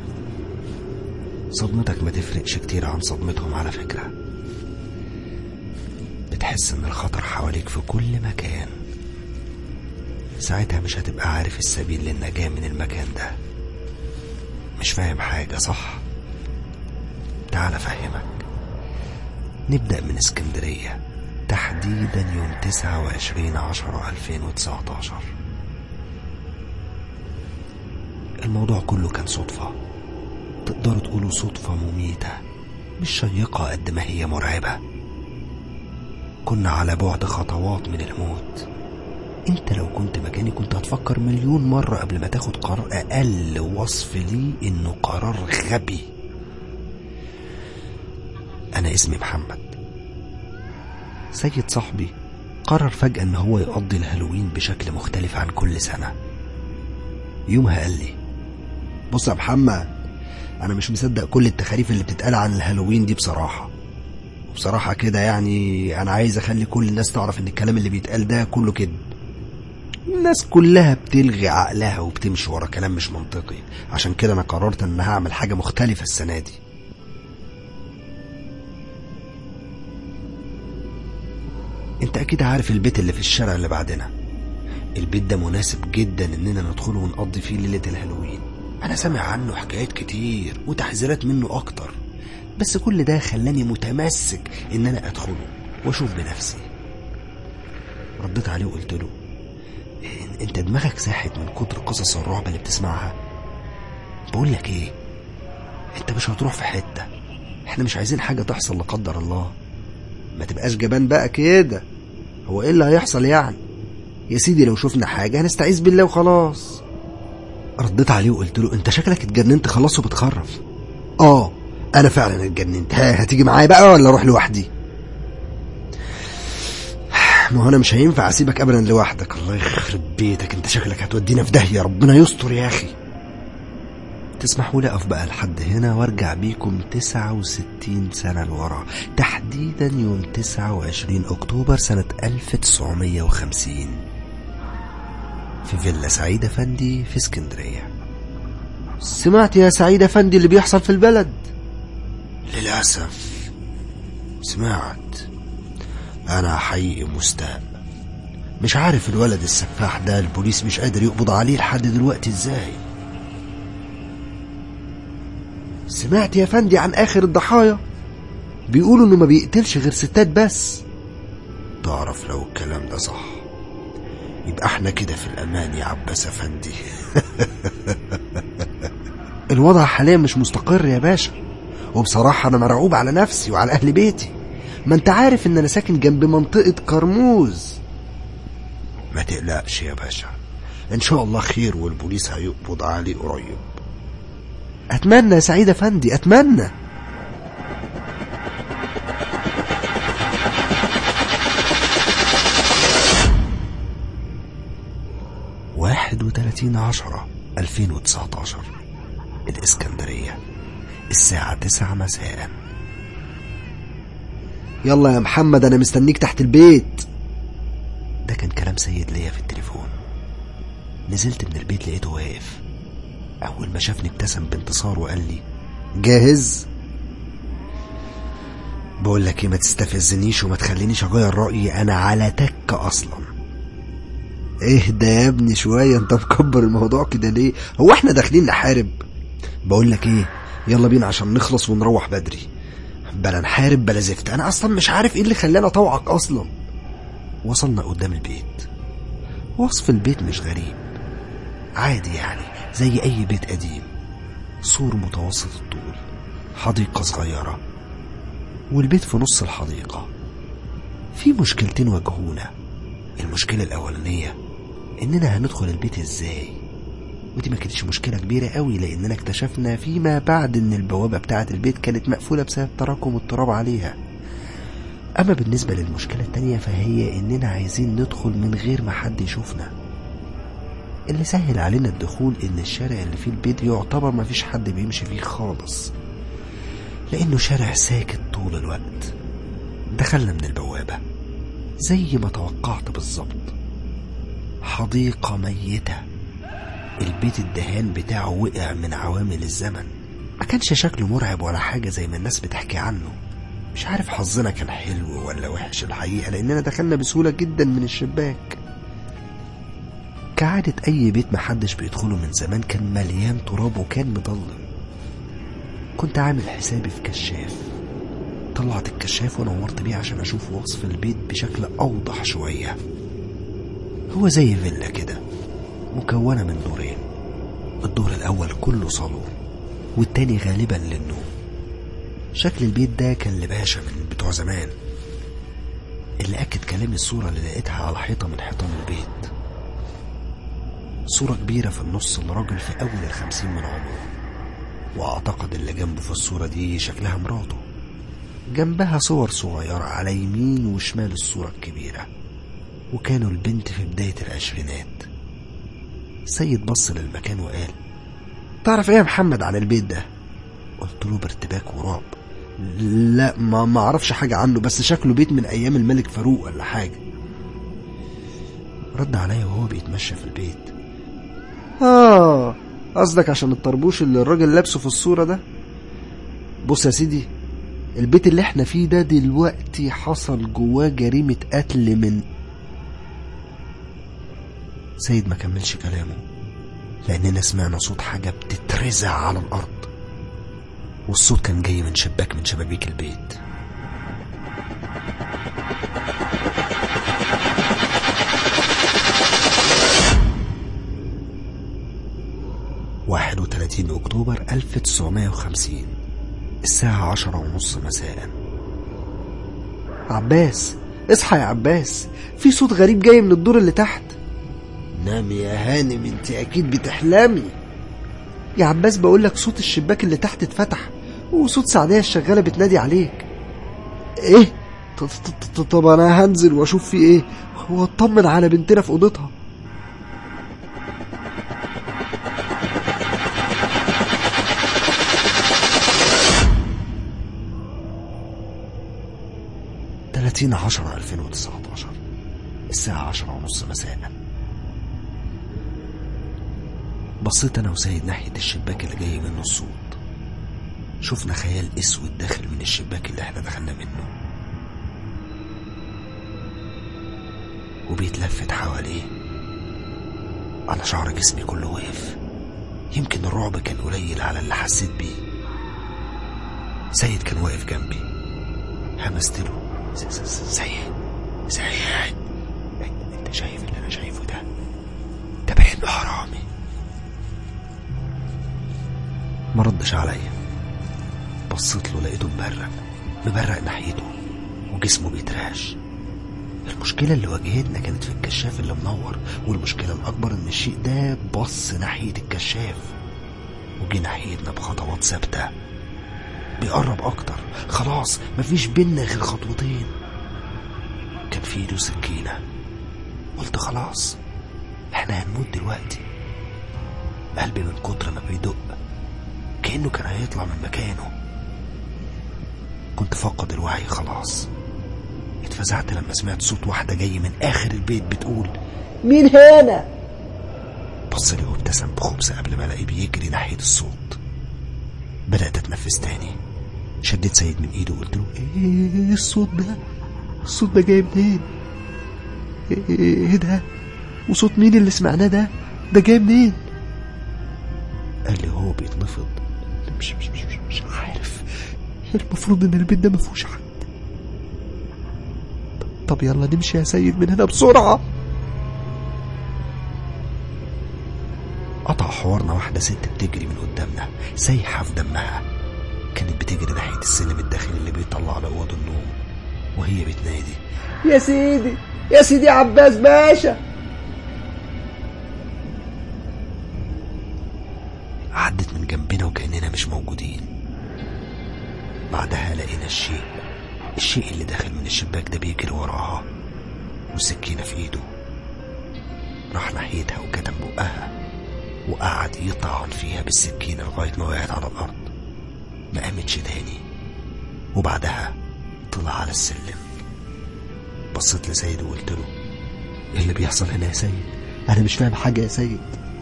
صدمتك ما تفرقش كتير عن صدمتهم على فكرة بتحس ان الخطر حواليك في كل مكان ساعتها مش هتبقى عارف السبيل للنجاة من المكان ده مش فاهم حاجة صح تعال أفهمك نبدأ من اسكندرية تحديدا يوم 29 عشرة 2019 الموضوع كله كان صدفة تقدروا تقولوا صدفة مميتة مش شيقة قد ما هي مرعبة كنا على بعد خطوات من الموت انت لو كنت مكاني كنت هتفكر مليون مرة قبل ما تاخد قرار اقل وصف ليه انه قرار غبي انا اسمي محمد سيد صاحبي قرر فجأة ان هو يقضي الهالوين بشكل مختلف عن كل سنة يومها قال لي بص يا محمد انا مش مصدق كل التخاريف اللي بتتقال عن الهالوين دي بصراحة وبصراحة كده يعني انا عايز اخلي كل الناس تعرف ان الكلام اللي بيتقال ده كله كذب الناس كلها بتلغي عقلها وبتمشي ورا كلام مش منطقي عشان كده انا قررت ان هعمل حاجة مختلفة السنة دي انت اكيد عارف البيت اللي في الشارع اللي بعدنا البيت ده مناسب جدا اننا ندخله ونقضي فيه ليلة الهالوين انا سامع عنه حكايات كتير وتحذيرات منه اكتر بس كل ده خلاني متمسك ان انا ادخله واشوف بنفسي رديت عليه وقلت له إن- انت دماغك ساحت من كتر قصص الرعب اللي بتسمعها بقول لك ايه انت مش هتروح في حتة احنا مش عايزين حاجة تحصل لا قدر الله ما تبقاش جبان بقى كده هو ايه اللي هيحصل يعني يا سيدي لو شفنا حاجة هنستعيذ بالله وخلاص رديت عليه وقلت له انت شكلك اتجننت خلاص وبتخرف اه انا فعلا اتجننت ها هتيجي معايا بقى ولا اروح لوحدي ما هو انا مش هينفع اسيبك ابدا لوحدك الله يخرب بيتك انت شكلك هتودينا في داهيه ربنا يستر يا اخي تسمحوا لي اقف بقى لحد هنا وارجع بيكم 69 سنة لورا تحديدا يوم 29 اكتوبر سنة 1950 في فيلا سعيد افندي في اسكندرية سمعت يا سعيد افندي اللي بيحصل في البلد للأسف سمعت أنا حقيقي مستاء مش عارف الولد السفاح ده البوليس مش قادر يقبض عليه لحد دلوقتي ازاي سمعت يا فندي عن آخر الضحايا بيقولوا إنه ما بيقتلش غير ستات بس تعرف لو الكلام ده صح يبقى احنا كده في الأمان يا عباس أفندي الوضع حاليا مش مستقر يا باشا وبصراحة أنا مرعوب على نفسي وعلى أهل بيتي ما أنت عارف إن أنا ساكن جنب منطقة كرموز ما تقلقش يا باشا إن شاء الله خير والبوليس هيقبض عليه قريب أتمنى يا سعيد أفندي أتمنى واحد وتلاتين عشرة ألفين وتسعتاشر الإسكندرية الساعة تسعة مساء يلا يا محمد أنا مستنيك تحت البيت ده كان كلام سيد ليا في التليفون نزلت من البيت لقيته واقف أول ما شافني ابتسم بانتصار وقال لي جاهز بقول لك ايه ما تستفزنيش وما تخلينيش اغير رأيي انا على تك اصلا اهدى يا ابني شوية انت مكبر الموضوع كده ليه هو احنا داخلين نحارب بقول لك ايه يلا بينا عشان نخلص ونروح بدري بلا نحارب بلا زفت انا اصلا مش عارف ايه اللي خلاني اطوعك اصلا وصلنا قدام البيت وصف البيت مش غريب عادي يعني زي اي بيت قديم سور متوسط الطول حديقة صغيرة والبيت في نص الحديقة في مشكلتين واجهونا المشكلة الأولانية إننا هندخل البيت إزاي ودي ما كانتش مشكلة كبيرة قوي لأننا اكتشفنا فيما بعد إن البوابة بتاعة البيت كانت مقفولة بسبب تراكم التراب عليها أما بالنسبة للمشكلة التانية فهي إننا عايزين ندخل من غير ما حد يشوفنا اللي سهل علينا الدخول إن الشارع اللي فيه البيت يعتبر ما فيش حد بيمشي فيه خالص لأنه شارع ساكت طول الوقت دخلنا من البوابة زي ما توقعت بالظبط حديقة ميتة البيت الدهان بتاعه وقع من عوامل الزمن ما كانش شكله مرعب ولا حاجة زي ما الناس بتحكي عنه مش عارف حظنا كان حلو ولا وحش الحقيقة لأننا دخلنا بسهولة جدا من الشباك كعادة أي بيت محدش بيدخله من زمان كان مليان تراب وكان مضلم كنت عامل حسابي في كشاف طلعت الكشاف ونورت بيه عشان أشوف وصف البيت بشكل أوضح شوية هو زي فيلا كده مكونة من دورين الدور الأول كله صالون والتاني غالبا للنوم شكل البيت ده كان لباشا من بتوع زمان اللي أكد كلامي الصورة اللي لقيتها على حيطة من حيطان البيت صورة كبيرة في النص لراجل في أول الخمسين من عمره وأعتقد اللي جنبه في الصورة دي شكلها مراته جنبها صور صغيرة على يمين وشمال الصورة الكبيرة وكانوا البنت في بداية العشرينات سيد بص للمكان وقال تعرف ايه يا محمد عن البيت ده قلت له بارتباك ورعب لا ما ما اعرفش حاجة عنه بس شكله بيت من ايام الملك فاروق ولا حاجة رد عليا وهو بيتمشى في البيت اه قصدك عشان الطربوش اللي الراجل لابسه في الصورة ده بص يا سيدي البيت اللي احنا فيه ده دلوقتي حصل جواه جريمة قتل من سيد ما كملش كلامه لأننا سمعنا صوت حاجة بتترزع على الأرض والصوت كان جاي من شباك من شبابيك البيت واحد وتلاتين أكتوبر ألف تسعمائة وخمسين الساعة عشرة ونص مساء عباس اصحى يا عباس في صوت غريب جاي من الدور اللي تحت نام يا هانم انت اكيد بتحلمي يا عباس بقول لك صوت الشباك اللي تحت اتفتح وصوت سعدية الشغالة بتنادي عليك ايه ط- ط- ط- طب انا هنزل واشوف في ايه واطمن على بنتنا في اوضتها تلاتين عشرة ألفين وتسعتاشر الساعة عشرة ونص مساء بصيت أنا وسيد ناحية الشباك اللي جاي منه الصوت شفنا خيال اسود داخل من الشباك اللي احنا دخلنا منه وبيتلفت حواليه على شعر جسمي كله وقف يمكن الرعب كان قليل على اللي حسيت بيه سيد كان واقف جنبي همست له س- س- س- سيد سيد انت شايف اللي انا شايفه ده ده باين له حرامي ما ردش عليا بصيت له لقيته مبرق مبرق ناحيته وجسمه بيترعش المشكلة اللي واجهتنا كانت في الكشاف اللي منور والمشكلة الأكبر إن الشيء ده بص ناحية الكشاف وجه ناحيتنا بخطوات ثابتة بيقرب أكتر خلاص مفيش بينا غير خطوتين كان في ايده سكينة قلت خلاص احنا هنموت دلوقتي قلبي من كتر ما بيدق كأنه كان هيطلع من مكانه كنت فاقد الوعي خلاص اتفزعت لما سمعت صوت واحدة جاي من آخر البيت بتقول مين هنا بص لي وابتسم بخبث قبل ما الاقيه بيجري ناحية الصوت بدأت اتنفس تاني شديت سيد من ايده وقلت له ايه الصوت ده الصوت ده جاي منين ايه إيه ده وصوت مين اللي سمعناه ده ده جاي منين قال لي هو بيتنفض مش مش مش مش, مش عارف المفروض ان البيت ده مفهوش حد طب يلا نمشي يا سيد من هنا بسرعه قطع حوارنا واحدة ست بتجري من قدامنا سايحة في دمها كانت بتجري ناحية السلم الداخلي اللي بيطلع لأوض النوم وهي بتنادي يا سيدي يا سيدي عباس باشا من جنبنا وكأننا مش موجودين بعدها لقينا الشيء الشيء اللي داخل من الشباك ده بيجري وراها والسكينة في ايده راح ناحيتها وكتم بقها وقعد يطعن فيها بالسكينة لغاية ما وقعت على الأرض ما قامتش تاني وبعدها طلع على السلم بصيت لسيد وقلت له ايه اللي بيحصل هنا يا سيد انا مش فاهم حاجة يا سيد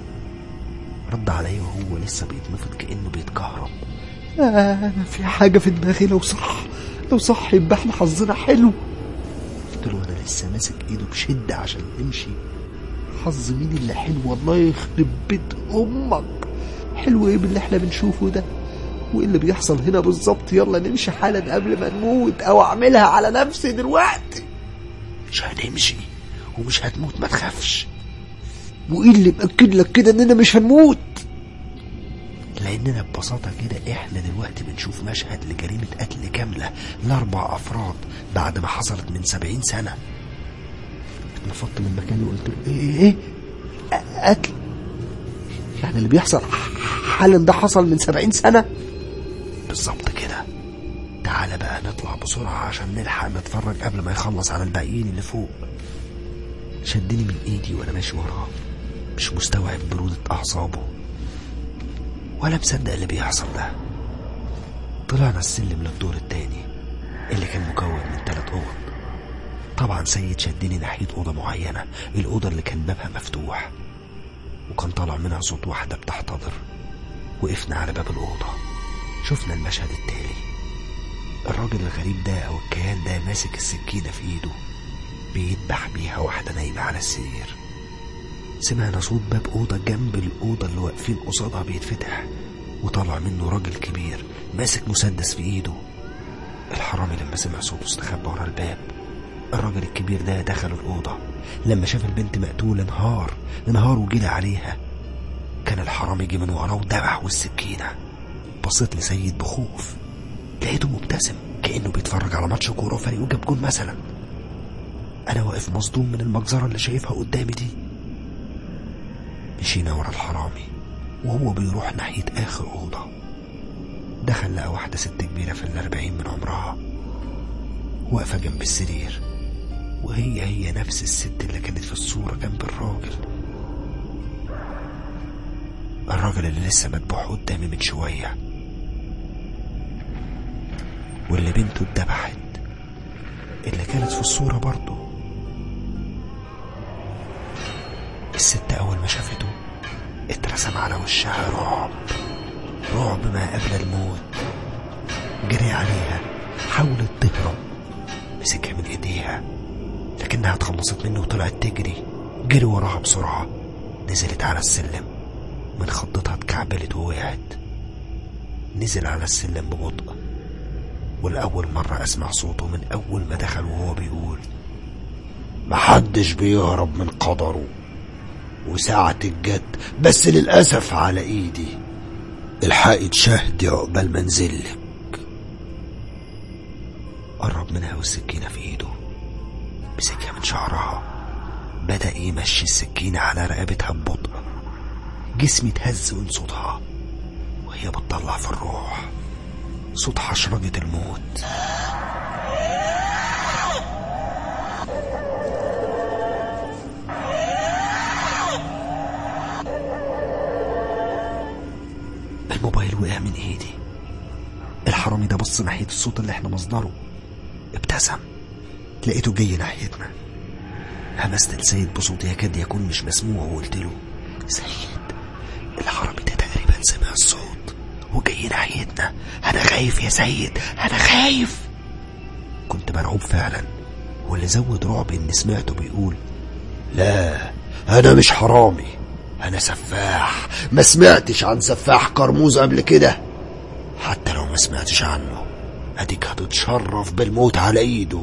رد عليا وهو لسه بيتنفض كأنه بيتكهرب آه في حاجة في دماغي لو صح لو صح يبقى احنا حظنا حلو قلت له انا لسه ماسك ايده بشدة عشان نمشي حظ مين اللي حلو والله يخرب بيت امك حلو ايه باللي احنا بنشوفه ده وايه اللي بيحصل هنا بالظبط يلا نمشي حالا قبل ما نموت او اعملها على نفسي دلوقتي مش هتمشي ومش هتموت ما تخافش وايه اللي مأكد لك كده اننا مش هنموت لاننا ببساطة كده احنا دلوقتي بنشوف مشهد لجريمة قتل كاملة لاربع افراد بعد ما حصلت من سبعين سنة اتنفضت من مكاني وقلت له ايه ايه أ- قتل يعني اللي بيحصل حالا ده حصل من سبعين سنة بالظبط كده تعالى بقى نطلع بسرعة عشان نلحق نتفرج قبل ما يخلص على الباقيين اللي فوق شدني من ايدي وانا ماشي وراه مش مستوعب برودة اعصابه ولا مصدق اللي بيحصل ده طلعنا السلم للدور التاني اللي كان مكون من ثلاث اوض طبعا سيد شدني ناحية أوضة معينة الأوضة اللي كان بابها مفتوح وكان طالع منها صوت واحدة بتحتضر وقفنا على باب الأوضة شفنا المشهد التالي الراجل الغريب ده أو الكيان ده ماسك السكينة في إيده بيذبح بيها واحدة نايمة على السرير سمعنا صوت باب أوضة جنب الأوضة اللي واقفين قصادها بيتفتح وطلع منه راجل كبير ماسك مسدس في إيده الحرامي لما سمع صوته استخبى ورا الباب الراجل الكبير ده دخل الأوضة لما شاف البنت مقتولة انهار انهار وجري عليها كان الحرامي جه من وراه وذبح والسكينة بصيت لسيد بخوف لقيته مبتسم كأنه بيتفرج على ماتش كورة وفريقه جاب جول مثلا أنا واقف مصدوم من المجزرة اللي شايفها قدامي دي مشينا ورا الحرامي وهو بيروح ناحية آخر أوضة دخل لقى واحدة ست كبيرة في الأربعين من عمرها واقفة جنب السرير وهي هي نفس الست اللي كانت في الصورة جنب الراجل الراجل اللي لسه مذبوح قدامي من شوية واللي بنته اتذبحت اللي كانت في الصورة برضه الست أول ما شافته اترسم على وشها رعب رعب ما قبل الموت جري عليها حاولت تهرب مسكها من ايديها لكنها اتخلصت منه وطلعت تجري جري وراها بسرعة نزلت على السلم من خضتها اتكعبلت ووقعت نزل على السلم ببطء والأول مرة أسمع صوته من أول ما دخل وهو بيقول محدش بيهرب من قدره وساعة الجد بس للأسف على إيدي الحقي تشهدي عقبال ما انزلك قرب منها والسكينة في ايده مسكها من شعرها بدأ يمشي السكينة على رقبتها ببطء جسمي اتهز من صوتها وهي بتطلع في الروح صوت حشرجة الموت الموبايل وقع من ايدي الحرامي ده بص ناحية الصوت اللي احنا مصدره ابتسم لقيته جاي ناحيتنا همست لسيد بصوت يكاد يكون مش مسموع وقلت له سيد الحرامي ده تقريبا سمع الصوت وجاي ناحيتنا انا خايف يا سيد انا خايف كنت مرعوب فعلا واللي زود رعب اني سمعته بيقول لا أنا مش حرامي أنا سفاح ما سمعتش عن سفاح قرموز قبل كده حتى لو ما سمعتش عنه أديك هتتشرف بالموت على إيده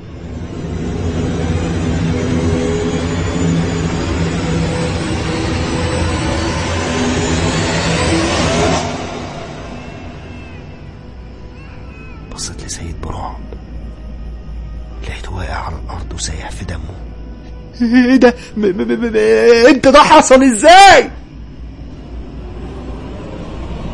بصيت لسيد برعب لقيته واقع على الارض وسايح في دمه ايه ده م م م م انت ده حصل ازاي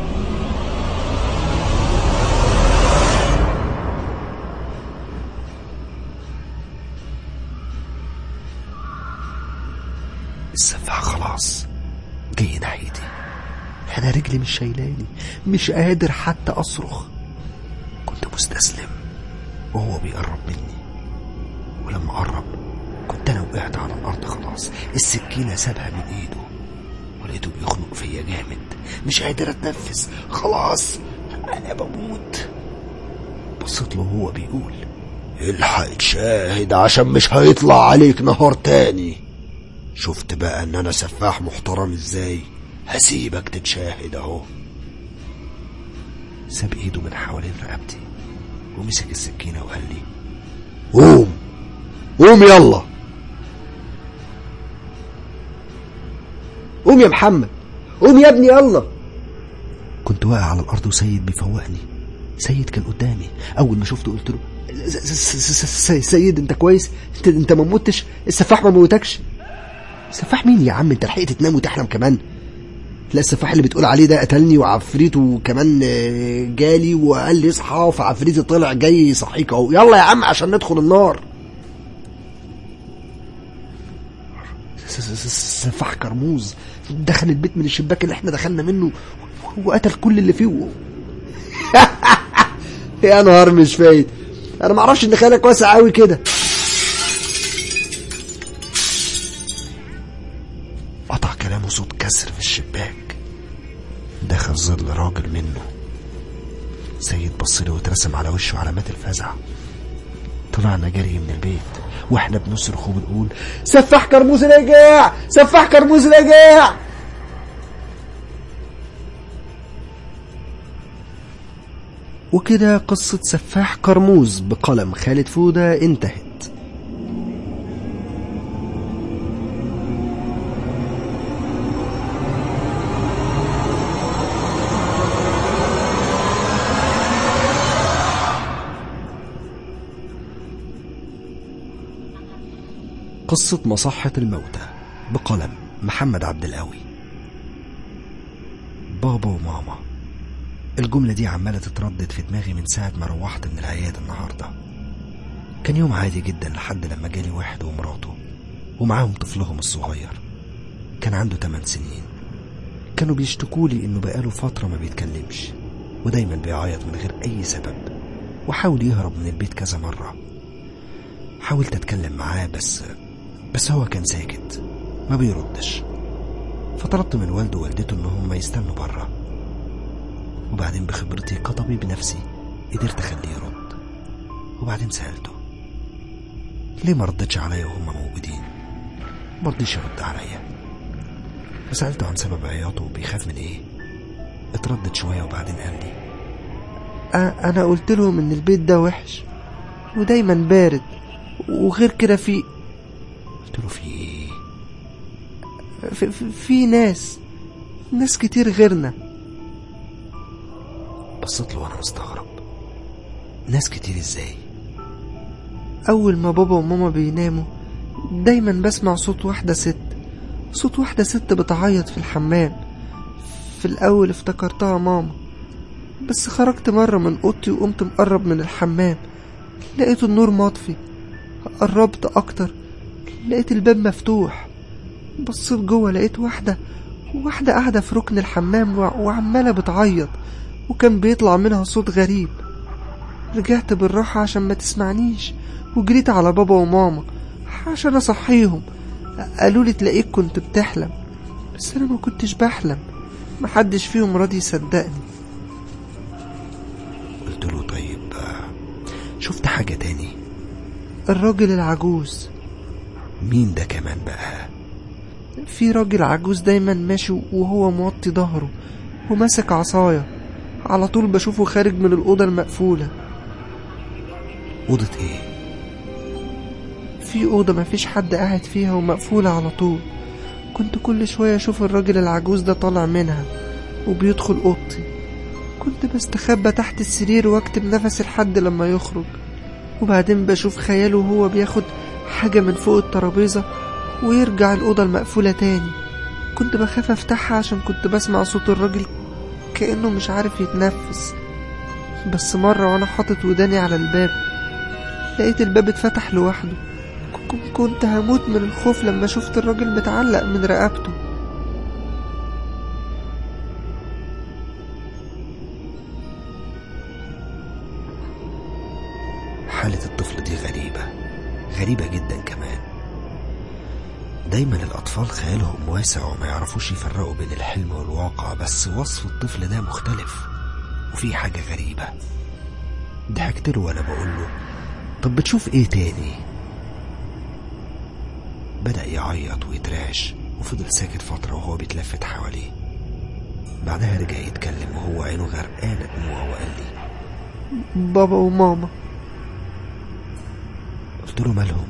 انا رجلي مش شايلاني مش قادر حتى اصرخ كنت مستسلم وهو بيقرب مني ولما قرب كنت انا وقعت على الارض خلاص السكينه سابها من ايده ولقيته بيخنق فيا جامد مش قادر اتنفس خلاص انا بموت بصيت له وهو بيقول الحق تشاهد عشان مش هيطلع عليك نهار تاني شفت بقى ان انا سفاح محترم ازاي هسيبك تتشاهد اهو ساب ايده من حوالين رقبتي ومسك السكينة وقال لي قوم قوم يلا قوم يا محمد قوم يا ابني يلا كنت واقع على الارض وسيد بيفوقني سيد كان قدامي اول ما شفته قلت له س- س- س- س- سيد انت كويس انت انت ما متش السفاح ما موتكش سفاح مين يا عم انت لحقت تنام وتحلم كمان لا السفاح اللي بتقول عليه ده قتلني وعفريت وكمان آه، جالي وقال لي اصحى فعفريتي طلع جاي يصحيك اهو يلا يا عم عشان ندخل النار س- س- س- سفاح كرموز دخل البيت من الشباك اللي احنا دخلنا منه وقتل كل اللي فيه و... يا نهار مش فايت انا ما اعرفش ان خيالك واسع قوي كده قطع كلامه صوت كسر في الشباك دخل ظل راجل منه سيد بص له واترسم على وشه علامات الفزع طلعنا جري من البيت واحنا بنصرخ وبنقول سفاح كرموز رجع سفاح كرموز رجع وكده قصة سفاح كرموز بقلم خالد فودة انتهت قصة مصحة الموتى بقلم محمد عبد القوي بابا وماما الجملة دي عمالة تتردد في دماغي من ساعة ما روحت من العيادة النهاردة كان يوم عادي جدا لحد لما جالي واحد ومراته ومعاهم طفلهم الصغير كان عنده 8 سنين كانوا بيشتكولي انه بقاله فترة ما بيتكلمش ودايما بيعيط من غير اي سبب وحاول يهرب من البيت كذا مرة حاولت اتكلم معاه بس بس هو كان ساكت ما بيردش فطلبت من والده ووالدته ان هم يستنوا بره وبعدين بخبرتي كطبيب نفسي قدرت اخليه يرد وبعدين سالته ليه ما ردتش عليا وهم موجودين ما رضيش يرد عليا فسالته عن سبب عياطه وبيخاف من ايه اتردد شويه وبعدين قال لي انا قلت لهم ان البيت ده وحش ودايما بارد وغير كده في قلت له في ايه في, في, في ناس ناس كتير غيرنا بصيت له وانا مستغرب ناس كتير ازاي اول ما بابا وماما بيناموا دايما بسمع صوت واحدة ست صوت واحدة ست بتعيط في الحمام في الاول افتكرتها ماما بس خرجت مرة من اوضتي وقمت مقرب من الحمام لقيت النور مطفي قربت اكتر لقيت الباب مفتوح بصيت جوه لقيت واحدة واحدة قاعدة في ركن الحمام وع- وعمالة بتعيط وكان بيطلع منها صوت غريب رجعت بالراحة عشان ما تسمعنيش وجريت على بابا وماما عشان أصحيهم قالوا لي تلاقيك كنت بتحلم بس أنا ما كنتش بحلم محدش فيهم راضي يصدقني قلت له طيب آه، شفت حاجة تاني الراجل العجوز مين ده كمان بقى في راجل عجوز دايما ماشي وهو موطي ظهره وماسك عصاية على طول بشوفه خارج من الأوضة المقفولة أوضة إيه؟ في أوضة مفيش حد قاعد فيها ومقفولة على طول كنت كل شوية أشوف الراجل العجوز ده طالع منها وبيدخل أوضتي كنت بستخبى تحت السرير واكتب نفسي لحد لما يخرج وبعدين بشوف خياله وهو بياخد حاجة من فوق الترابيزة ويرجع الأوضة المقفولة تاني كنت بخاف أفتحها عشان كنت بسمع صوت الراجل كأنه مش عارف يتنفس بس مرة وأنا حاطط وداني على الباب لقيت الباب اتفتح لوحده ك- كنت هموت من الخوف لما شفت الراجل متعلق من رقبته حالة الطفل دي غريبة غريبة جدا كمان دايما الأطفال خيالهم واسع وما يعرفوش يفرقوا بين الحلم والواقع بس وصف الطفل ده مختلف وفي حاجة غريبة ضحكت له وأنا بقول له طب بتشوف إيه تاني بدأ يعيط ويترعش وفضل ساكت فترة وهو بيتلفت حواليه بعدها رجع يتكلم وهو عينه غرقانة دموع وقال لي بابا وماما قلت له مالهم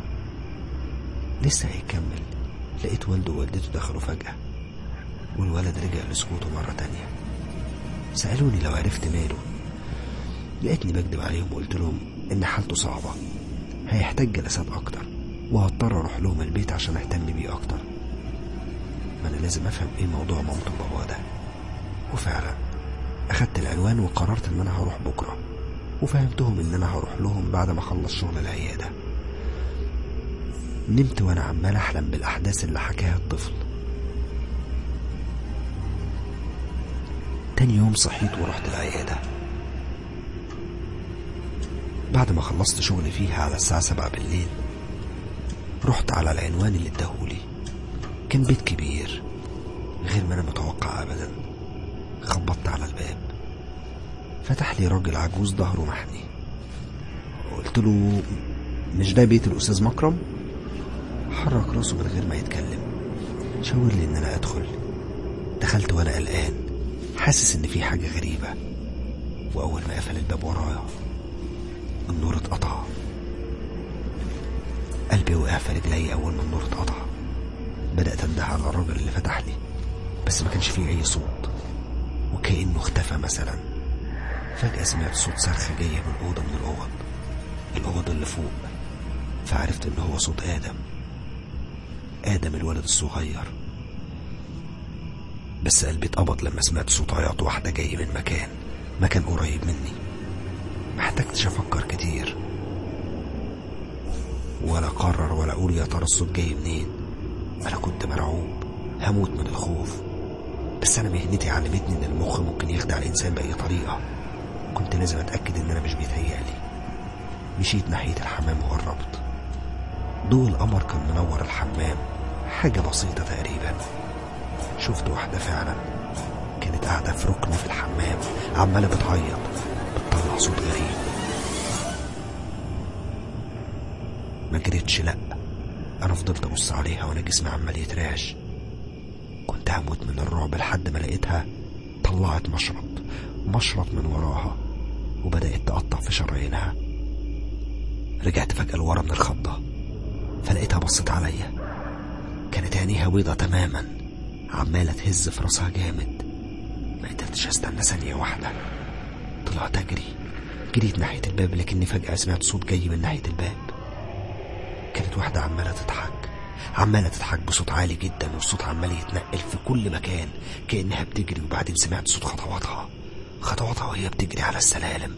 لسه هيكمل لقيت والده ووالدته دخلوا فجأة والولد رجع لسكوته مرة تانية سألوني لو عرفت ماله لقيتني بكدب عليهم وقلت لهم إن حالته صعبة هيحتاج جلسات أكتر وهضطر أروح لهم البيت عشان أهتم بيه أكتر ما أنا لازم أفهم إيه موضوع مامته وبابا ده وفعلا أخدت العنوان وقررت إن أنا هروح بكرة وفهمتهم إن أنا هروح لهم بعد ما أخلص شغل العيادة نمت وأنا عمال أحلم بالأحداث اللي حكاها الطفل تاني يوم صحيت ورحت العيادة بعد ما خلصت شغل فيها على الساعة سبعة بالليل رحت على العنوان اللي اداهولي كان بيت كبير غير ما أنا متوقع أبدا خبطت على الباب فتح لي راجل عجوز ظهره محني قلت له مش ده بيت الأستاذ مكرم حرك راسه من غير ما يتكلم شاور لي إن أنا أدخل دخلت وأنا قلقان حاسس إن في حاجة غريبة وأول ما قفل الباب ورايا النور اتقطع قلبي وقع في رجلي أول ما النور اتقطع بدأت أنده على الراجل اللي فتح لي بس ما كانش فيه أي صوت وكأنه اختفى مثلا فجأة سمعت صوت صرخة جاية من أوضة من الأوض الأوضة اللي فوق فعرفت إن هو صوت آدم آدم الولد الصغير بس قلبي اتقبض لما سمعت صوت عياط واحدة جاي من مكان مكان قريب مني ما احتجتش أفكر كتير ولا أقرر ولا أقول يا ترى الصوت جاي منين أنا كنت مرعوب هموت من الخوف بس أنا مهنتي علمتني إن المخ ممكن يخدع الإنسان بأي طريقة كنت لازم أتأكد إن أنا مش بيتهيألي مشيت ناحية الحمام وقربت ضوء القمر كان منور الحمام حاجة بسيطة تقريبا شفت واحدة فعلا كانت قاعدة في ركن في الحمام عمالة بتعيط بتطلع صوت غريب ما جريتش لأ أنا فضلت أبص عليها وأنا جسمي عمال يترعش كنت هموت من الرعب لحد ما لقيتها طلعت مشرط مشرط من وراها وبدأت تقطع في شرايينها رجعت فجأة لورا من الخضة فلقيتها بصت عليا كانت عينيها بيضة تماما عمالة تهز في راسها جامد ما قدرتش استنى ثانية واحدة طلعت أجري جريت ناحية الباب لكني فجأة سمعت صوت جاي من ناحية الباب كانت واحدة عمالة تضحك عمالة تضحك بصوت عالي جدا والصوت عمال يتنقل في كل مكان كأنها بتجري وبعدين سمعت صوت خطواتها خطواتها وهي بتجري على السلالم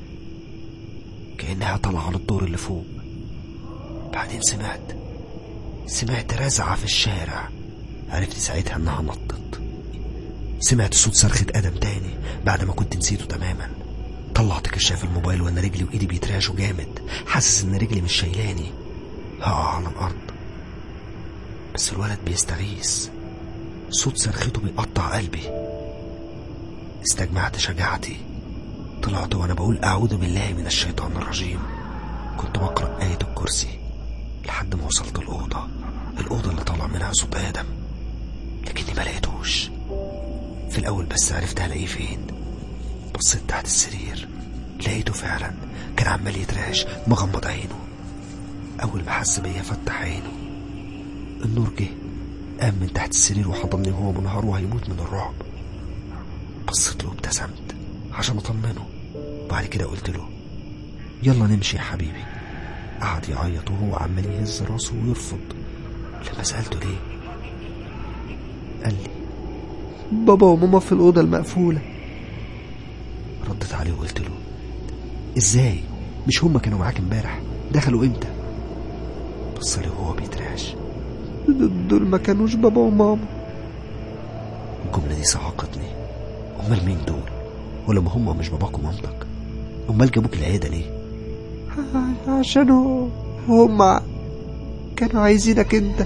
كأنها طالعة على الدور اللي فوق بعدين سمعت سمعت رزعة في الشارع عرفت ساعتها انها نطت سمعت صوت صرخة آدم تاني بعد ما كنت نسيته تماما طلعت كشاف الموبايل وانا رجلي وايدي بيترعشوا جامد حاسس ان رجلي مش شايلاني هقع على الارض بس الولد بيستغيث صوت صرخته بيقطع قلبي استجمعت شجاعتي طلعت وانا بقول اعوذ بالله من الشيطان الرجيم كنت بقرا ايه الكرسي لحد ما وصلت الاوضه الاوضه اللي طالع منها صوت ادم لكني ما لقيتوش في الاول بس عرفت هلاقيه فين بصيت تحت السرير لقيته فعلا كان عمال يترعش مغمض عينه اول ما حس بيا فتح عينه النور جه قام من تحت السرير وحضني وهو منهار وهيموت من الرعب بصيت له وابتسمت عشان اطمنه بعد كده قلت له يلا نمشي يا حبيبي قعد يعيط وهو عمال يهز راسه ويرفض لما سألته ليه قال لي بابا وماما في الأوضة المقفولة ردت عليه وقلت له ازاي مش هما كانوا معاك امبارح دخلوا امتى بص لي وهو بيترعش د- دول ما كانوش بابا وماما الجملة دي صعقتني أمال مين دول ولما هم مش باباك ومامتك أمال جابوك العيادة ليه عشان هو- هم كانوا عايزينك انت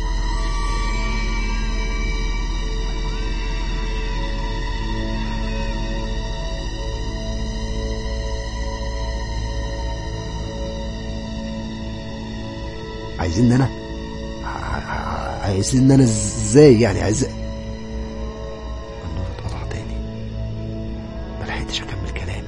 عايزين انا ع- ع- عايزين انا ازاي يعني عايز النور اتقطع تاني ما لحقتش اكمل كلامي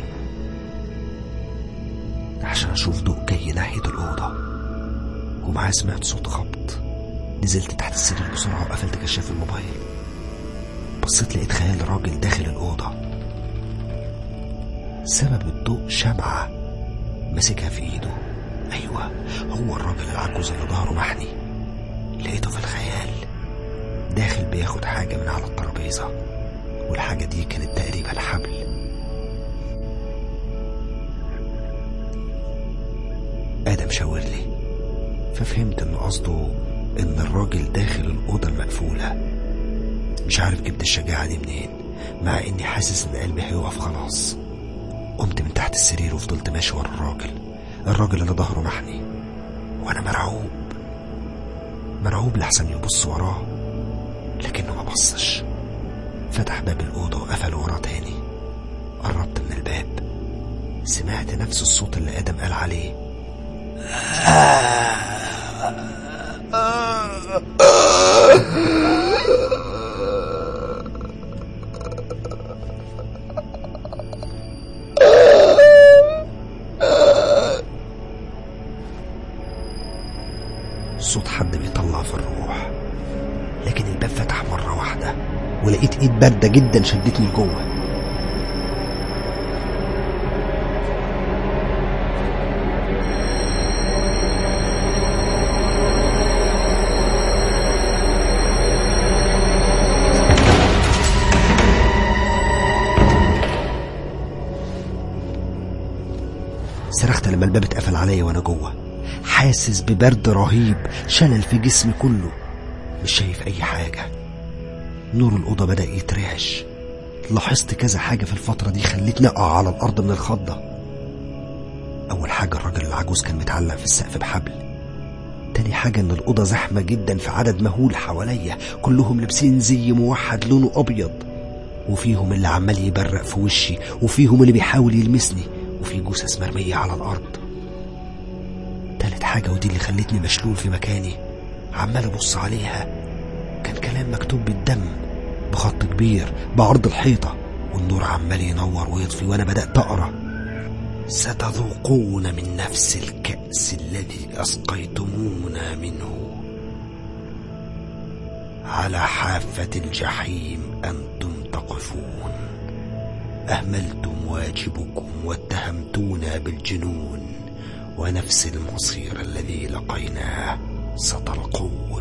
عشان اشوف ضوء جاي ناحيه الاوضه ومعاه سمعت صوت خبط نزلت تحت السرير بسرعه وقفلت كشاف الموبايل بصيت لقيت خيال راجل داخل الاوضه سبب الضوء شمعه ماسكها في ايده ايوه هو الراجل العجوز اللي ظهره محني لقيته في الخيال داخل بياخد حاجة من على الترابيزة والحاجة دي كانت تقريبا حبل آدم شاور لي ففهمت إنه قصده إن الراجل داخل الأوضة المقفولة مش عارف جبت الشجاعة دي منين مع إني حاسس إن قلبي هيقف خلاص قمت من تحت السرير وفضلت ماشي ورا الراجل الراجل اللي ظهره محني وانا مرعوب مرعوب لحسن يبص وراه لكنه ما بصش فتح باب الأوضة وقفل وراه تاني قربت من الباب سمعت نفس الصوت اللي آدم قال عليه صوت حد بيطلع في الروح لكن الباب فتح مرة واحدة ولقيت ايد باردة جدا شدتني لجوه صرخت لما الباب اتقفل عليا وانا جوه حاسس ببرد رهيب شلل في جسمي كله مش شايف اي حاجه نور الاوضه بدا يترعش لاحظت كذا حاجه في الفتره دي خلتني اقع على الارض من الخضه اول حاجه الراجل العجوز كان متعلق في السقف بحبل تاني حاجة إن الأوضة زحمة جدا في عدد مهول حواليا كلهم لابسين زي موحد لونه أبيض وفيهم اللي عمال يبرق في وشي وفيهم اللي بيحاول يلمسني وفي جثث مرمية على الأرض تالت حاجة ودي اللي خلتني مشلول في مكاني عمال أبص عليها كان كلام مكتوب بالدم بخط كبير بعرض الحيطة والنور عمال ينور ويطفي وأنا بدأت أقرأ ستذوقون من نفس الكأس الذي أسقيتمونا منه على حافة الجحيم أنتم تقفون أهملتم واجبكم واتهمتونا بالجنون ونفس المصير الذي لقيناه ستلقون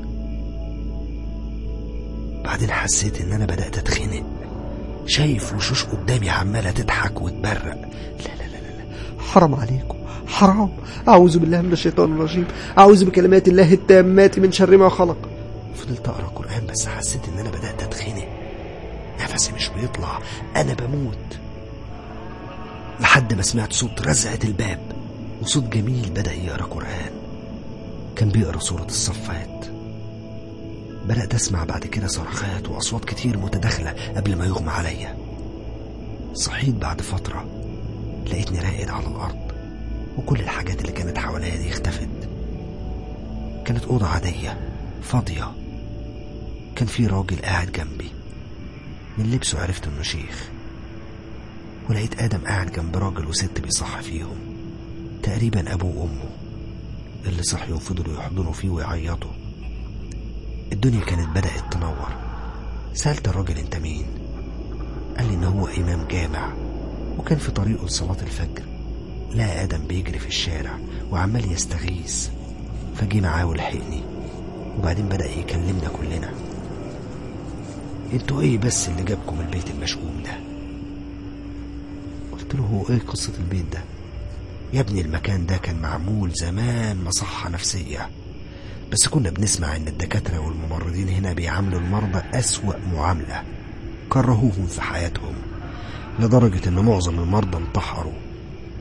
بعدين حسيت ان انا بدأت اتخنق شايف وشوش قدامي عمالة تضحك وتبرق لا لا لا لا لا حرام عليكم حرام أعوذ بالله من الشيطان الرجيم أعوذ بكلمات الله التامات من شر ما خلق فضلت اقرا قران بس حسيت ان انا بدات اتخنق نفسي مش بيطلع انا بموت لحد ما سمعت صوت رزعه الباب وصوت جميل بدا يقرا قران كان بيقرا سوره الصفات بدات اسمع بعد كده صرخات واصوات كتير متداخله قبل ما يغمى عليا صحيت بعد فتره لقيتني راقد على الارض وكل الحاجات اللي كانت حواليا دي اختفت كانت اوضه عاديه فاضيه كان في راجل قاعد جنبي من لبسه عرفت انه شيخ ولقيت ادم قاعد جنب راجل وست بيصح فيهم تقريبا ابوه وامه اللي صحيوا وفضلوا يحضنوا فيه ويعيطوا الدنيا كانت بدأت تنور سألت الراجل انت مين قال لي ان هو امام جامع وكان في طريقه لصلاة الفجر لقى ادم بيجري في الشارع وعمال يستغيث فجي معاه ولحقني وبعدين بدأ يكلمنا كلنا انتوا ايه بس اللي جابكم البيت المشؤوم ده قلت له هو ايه قصة البيت ده يا ابني المكان ده كان معمول زمان مصحة نفسية بس كنا بنسمع ان الدكاترة والممرضين هنا بيعاملوا المرضى أسوأ معاملة كرهوهم في حياتهم لدرجة ان معظم المرضى انتحروا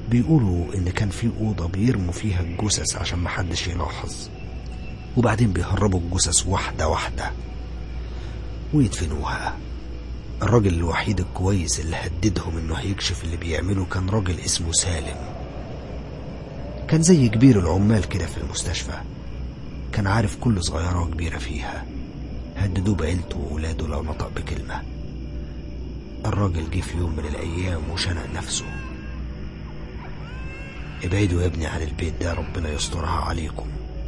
بيقولوا إن كان في أوضة بيرموا فيها الجثث عشان محدش يلاحظ وبعدين بيهربوا الجثث واحدة واحدة ويدفنوها الراجل الوحيد الكويس اللي هددهم انه هيكشف اللي بيعمله كان راجل اسمه سالم كان زي كبير العمال كده في المستشفى كان عارف كل صغيرة وكبيرة فيها هددوه بعيلته وولاده لو نطق بكلمة الراجل جه في يوم من الأيام وشنق نفسه ابعدوا يا ابني عن البيت ده ربنا يسترها عليكم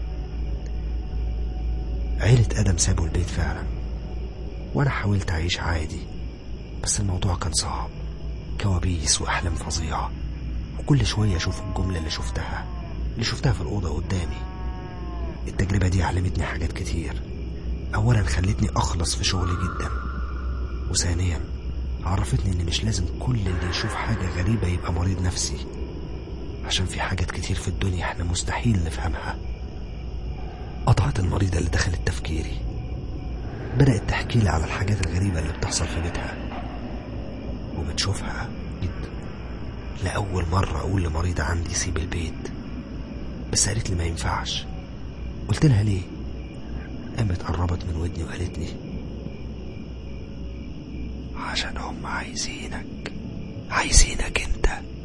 عيلة آدم سابوا البيت فعلا وأنا حاولت أعيش عادي بس الموضوع كان صعب كوابيس وأحلام فظيعة وكل شوية أشوف الجملة اللي شفتها اللي شفتها في الأوضة قدامي التجربة دي علمتني حاجات كتير أولا خلتني أخلص في شغلي جدا وثانيا عرفتني إن مش لازم كل اللي يشوف حاجة غريبة يبقى مريض نفسي عشان في حاجات كتير في الدنيا احنا مستحيل نفهمها قطعت المريضة اللي دخلت تفكيري بدأت تحكي لي على الحاجات الغريبة اللي بتحصل في بيتها وبتشوفها جد لأول مرة أقول لمريضة عندي سيب البيت بس قالت لي ما ينفعش قلت لها ليه قامت قربت من ودني وقالت لي عشان هم عايزينك عايزينك انت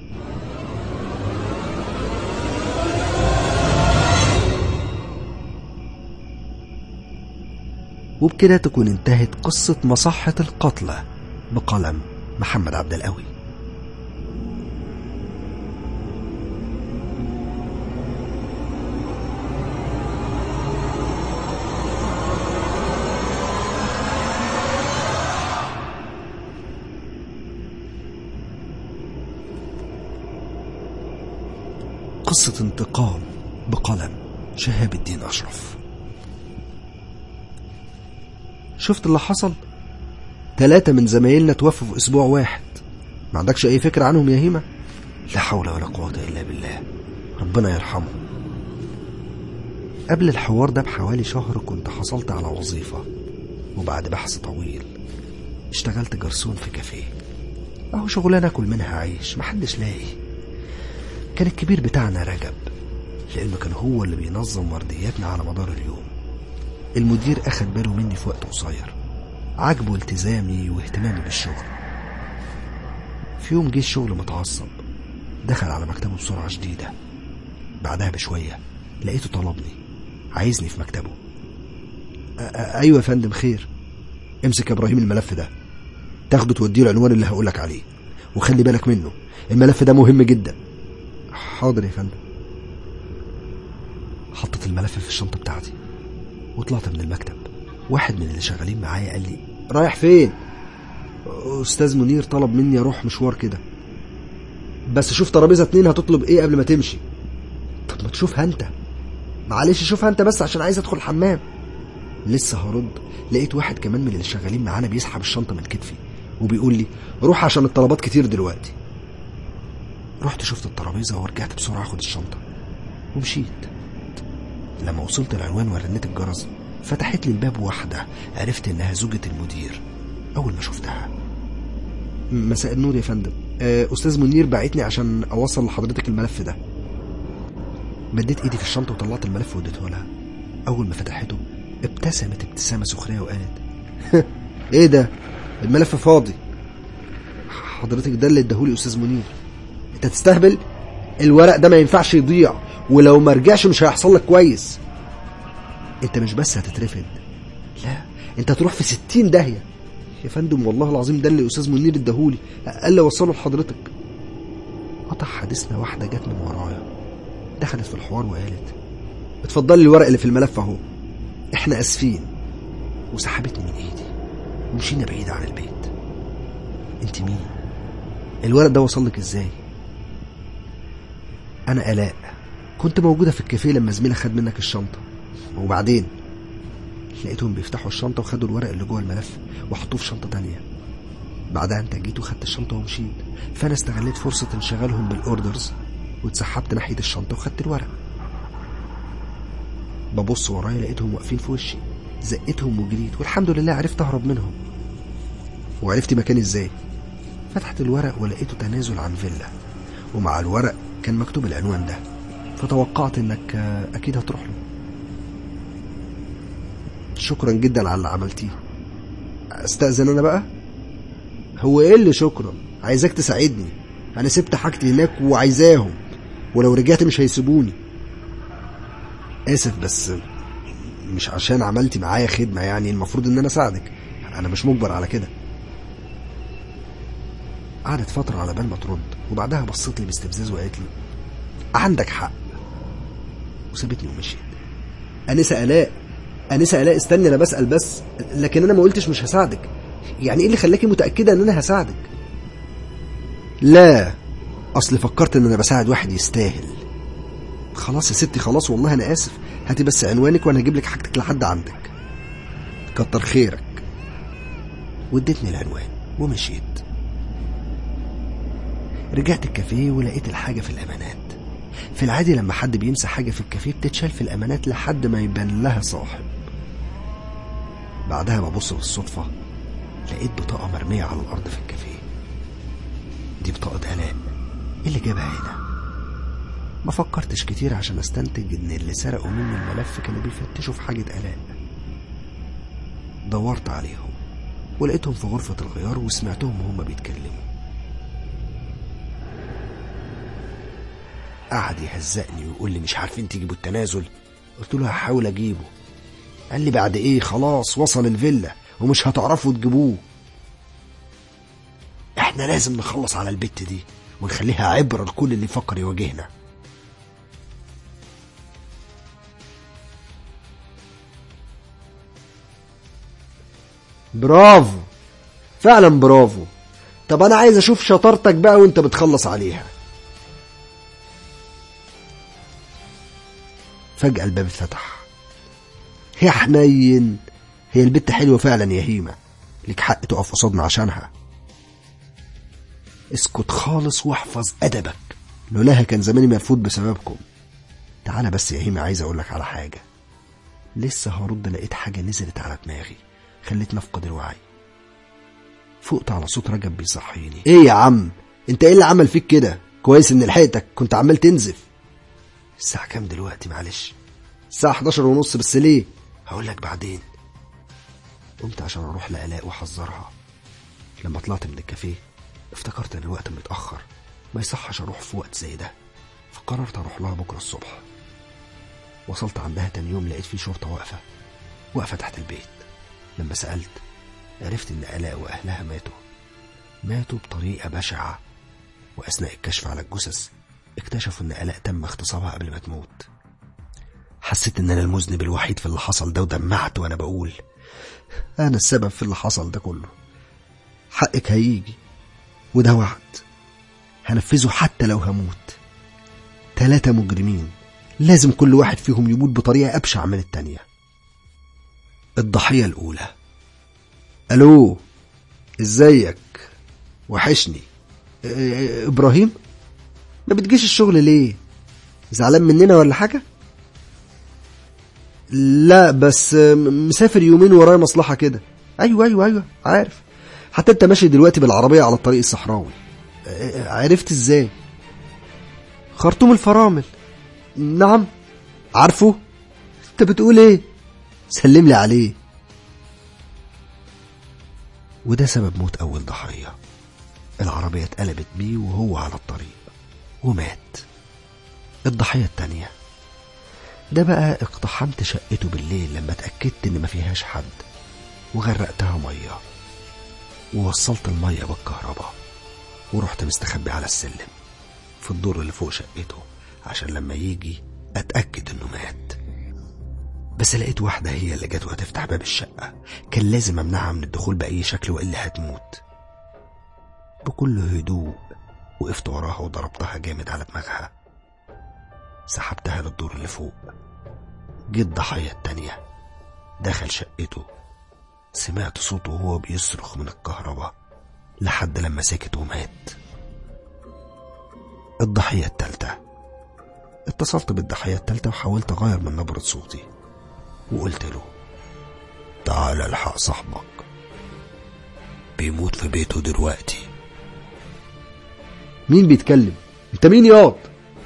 وبكده تكون انتهت قصة مصحة القتلى بقلم محمد عبد القوي قصة انتقام بقلم شهاب الدين أشرف شفت اللي حصل ثلاثة من زمايلنا توفوا في أسبوع واحد ما عندكش أي فكرة عنهم يا هيمة لا حول ولا قوة إلا بالله ربنا يرحمه قبل الحوار ده بحوالي شهر كنت حصلت على وظيفة وبعد بحث طويل اشتغلت جرسون في كافيه أهو شغلانة أكل منها عيش محدش لاقي كان الكبير بتاعنا رجب لأنه كان هو اللي بينظم وردياتنا على مدار اليوم المدير أخد باله مني في وقت قصير عجبه التزامي واهتمامي بالشغل في يوم جه الشغل متعصب دخل على مكتبه بسرعة شديدة بعدها بشوية لقيته طلبني عايزني في مكتبه أ- أ- أيوة يا فندم خير امسك يا إبراهيم الملف ده تاخده توديه العنوان اللي هقولك عليه وخلي بالك منه الملف ده مهم جدا حاضر يا فندم حطيت الملف في الشنطة بتاعتي وطلعت من المكتب واحد من اللي شغالين معايا قال لي رايح فين استاذ منير طلب مني اروح مشوار كده بس شوف ترابيزه اتنين هتطلب ايه قبل ما تمشي طب ما تشوفها انت معلش شوفها انت بس عشان عايز ادخل الحمام لسه هرد لقيت واحد كمان من اللي شغالين معانا بيسحب الشنطه من كتفي وبيقول لي روح عشان الطلبات كتير دلوقتي رحت شفت الترابيزه ورجعت بسرعه اخد الشنطه ومشيت لما وصلت العنوان ورنيت الجرس فتحت لي الباب واحدة عرفت إنها زوجة المدير أول ما شفتها مساء النور يا فندم آه، أستاذ منير بعتني عشان أوصل لحضرتك الملف ده مديت إيدي في الشنطة وطلعت الملف واديته لها أول ما فتحته ابتسمت ابتسامة سخرية وقالت إيه ده الملف فاضي حضرتك ده اللي اداهولي أستاذ منير أنت تستهبل الورق ده ما ينفعش يضيع ولو ما رجعش مش هيحصل لك كويس انت مش بس هتترفد لا انت هتروح في ستين داهية يا فندم والله العظيم ده اللي استاذ منير اداهولي قال لي اوصله لحضرتك قطع حديثنا واحدة جت من ورايا دخلت في الحوار وقالت اتفضلي الورق اللي في الملف اهو احنا اسفين وسحبتني من ايدي ومشينا بعيد عن البيت انت مين الورق ده وصل لك ازاي انا الاء كنت موجودة في الكافيه لما زميلة خد منك الشنطة وبعدين لقيتهم بيفتحوا الشنطة وخدوا الورق اللي جوه الملف وحطوه في شنطة تانية بعدها انت جيت وخدت الشنطة ومشيت فانا استغليت فرصة انشغالهم بالاوردرز واتسحبت ناحية الشنطة وخدت الورق ببص ورايا لقيتهم واقفين في وشي زقتهم وجريت والحمد لله عرفت اهرب منهم وعرفت مكاني ازاي فتحت الورق ولقيته تنازل عن فيلا ومع الورق كان مكتوب العنوان ده فتوقعت انك آه، اكيد هتروح له شكرا جدا على اللي عملتيه استأذن انا بقى هو ايه اللي شكرا عايزاك تساعدني انا سبت حاجتي هناك وعايزاهم ولو رجعت مش هيسيبوني اسف بس مش عشان عملتي معايا خدمة يعني المفروض ان انا اساعدك انا مش مجبر على كده قعدت فترة على بال ما ترد وبعدها بصت لي باستفزاز وقالت لي عندك حق وسابتني ومشيت أنسة آلاء أنسة آلاء استني أنا بسأل بس لكن أنا ما قلتش مش هساعدك يعني إيه اللي خلاكي متأكدة إن أنا هساعدك لا أصل فكرت إن أنا بساعد واحد يستاهل خلاص يا ستي خلاص والله أنا آسف هاتي بس عنوانك وأنا هجيب لك حاجتك لحد عندك كتر خيرك وادتني العنوان ومشيت رجعت الكافيه ولقيت الحاجة في الأمانات في العادي لما حد بينسى حاجة في الكافيه بتتشال في الأمانات لحد ما يبان لها صاحب بعدها ببص بالصدفة لقيت بطاقة مرمية على الأرض في الكافيه دي بطاقة آلاء إيه اللي جابها هنا ما فكرتش كتير عشان استنتج ان اللي سرقوا مني الملف كانوا بيفتشوا في حاجة آلاء دورت عليهم ولقيتهم في غرفة الغيار وسمعتهم وهم بيتكلموا قعد يهزقني ويقول لي مش عارفين تجيبوا التنازل قلت له هحاول اجيبه قال لي بعد ايه خلاص وصل الفيلا ومش هتعرفوا تجيبوه احنا لازم نخلص على البت دي ونخليها عبرة لكل اللي يفكر يواجهنا برافو فعلا برافو طب انا عايز اشوف شطارتك بقى وانت بتخلص عليها فجأة الباب اتفتح يا حنين هي البت حلوة فعلا يا هيمة لك حق تقف قصادنا عشانها اسكت خالص واحفظ أدبك لولاها كان زماني مرفوض بسببكم تعالى بس يا هيمة عايز أقولك على حاجة لسه هرد لقيت حاجة نزلت على دماغي خلتني أفقد الوعي فقت على صوت رجب بيصحيني ايه يا عم انت ايه اللي عمل فيك كده كويس ان لحقتك كنت عمال تنزف الساعة كام دلوقتي معلش الساعة 11 ونص بس ليه هقول لك بعدين قمت عشان اروح لآلاء واحذرها لما طلعت من الكافيه افتكرت ان الوقت متأخر ما يصحش اروح في وقت زي ده فقررت اروح لها بكرة الصبح وصلت عندها تاني يوم لقيت في شرطة واقفة واقفة تحت البيت لما سألت عرفت ان آلاء واهلها ماتوا ماتوا بطريقة بشعة واثناء الكشف على الجثث اكتشفوا ان آلاء تم اغتصابها قبل ما تموت حسيت ان انا المذنب الوحيد في اللي حصل ده ودمعت وانا بقول انا السبب في اللي حصل ده كله حقك هيجي وده وعد هنفذه حتى لو هموت تلاتة مجرمين لازم كل واحد فيهم يموت بطريقة أبشع من التانية الضحية الأولى الو ازيك وحشني إيه ابراهيم ما بتجيش الشغل ليه زعلان مننا ولا حاجه لا بس مسافر يومين ورايا مصلحه كده ايوه ايوه ايوه عارف حتى انت ماشي دلوقتي بالعربيه على الطريق الصحراوي إيه، عرفت ازاي خرطوم الفرامل نعم عارفه انت بتقول ايه سلم لي عليه وده سبب موت أول ضحية العربية اتقلبت بيه وهو على الطريق ومات الضحية التانية ده بقى اقتحمت شقته بالليل لما اتأكدت إن ما فيهاش حد وغرقتها مية ووصلت المية بالكهرباء ورحت مستخبي على السلم في الدور اللي فوق شقته عشان لما يجي أتأكد إنه مات بس لقيت واحدة هي اللي جت وهتفتح باب الشقة كان لازم أمنعها من الدخول بأي شكل وإلا هتموت بكل هدوء وقفت وراها وضربتها جامد على دماغها سحبتها للدور اللي فوق جه الضحية التانية دخل شقته سمعت صوته وهو بيصرخ من الكهرباء لحد لما سكت ومات الضحية التالتة اتصلت بالضحية التالتة وحاولت أغير من نبرة صوتي وقلت له تعال الحق صاحبك بيموت في بيته دلوقتي مين بيتكلم انت مين ياض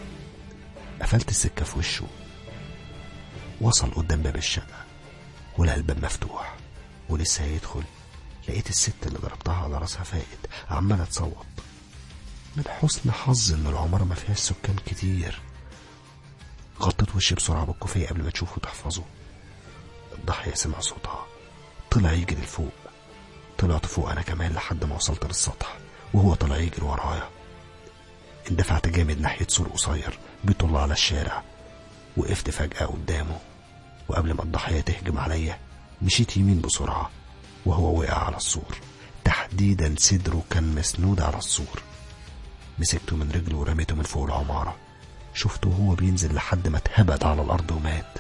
قفلت السكة في وشه وصل قدام باب الشقة ولقى الباب مفتوح ولسه هيدخل لقيت الست اللي ضربتها على راسها فائد عمالة تصوت من حسن حظ ان العمارة ما فيهاش سكان كتير غطت وشي بسرعة بالكوفية قبل ما تشوفه وتحفظه الضحية سمع صوتها طلع يجري لفوق طلعت فوق انا كمان لحد ما وصلت للسطح وهو طلع يجري ورايا اندفعت جامد ناحية سور قصير بيطل على الشارع وقفت فجأة قدامه وقبل ما الضحية تهجم عليا مشيت يمين بسرعة وهو وقع على السور تحديدا صدره كان مسنود على السور مسكته من رجله ورميته من فوق العمارة شفته وهو بينزل لحد ما اتهبد على الأرض ومات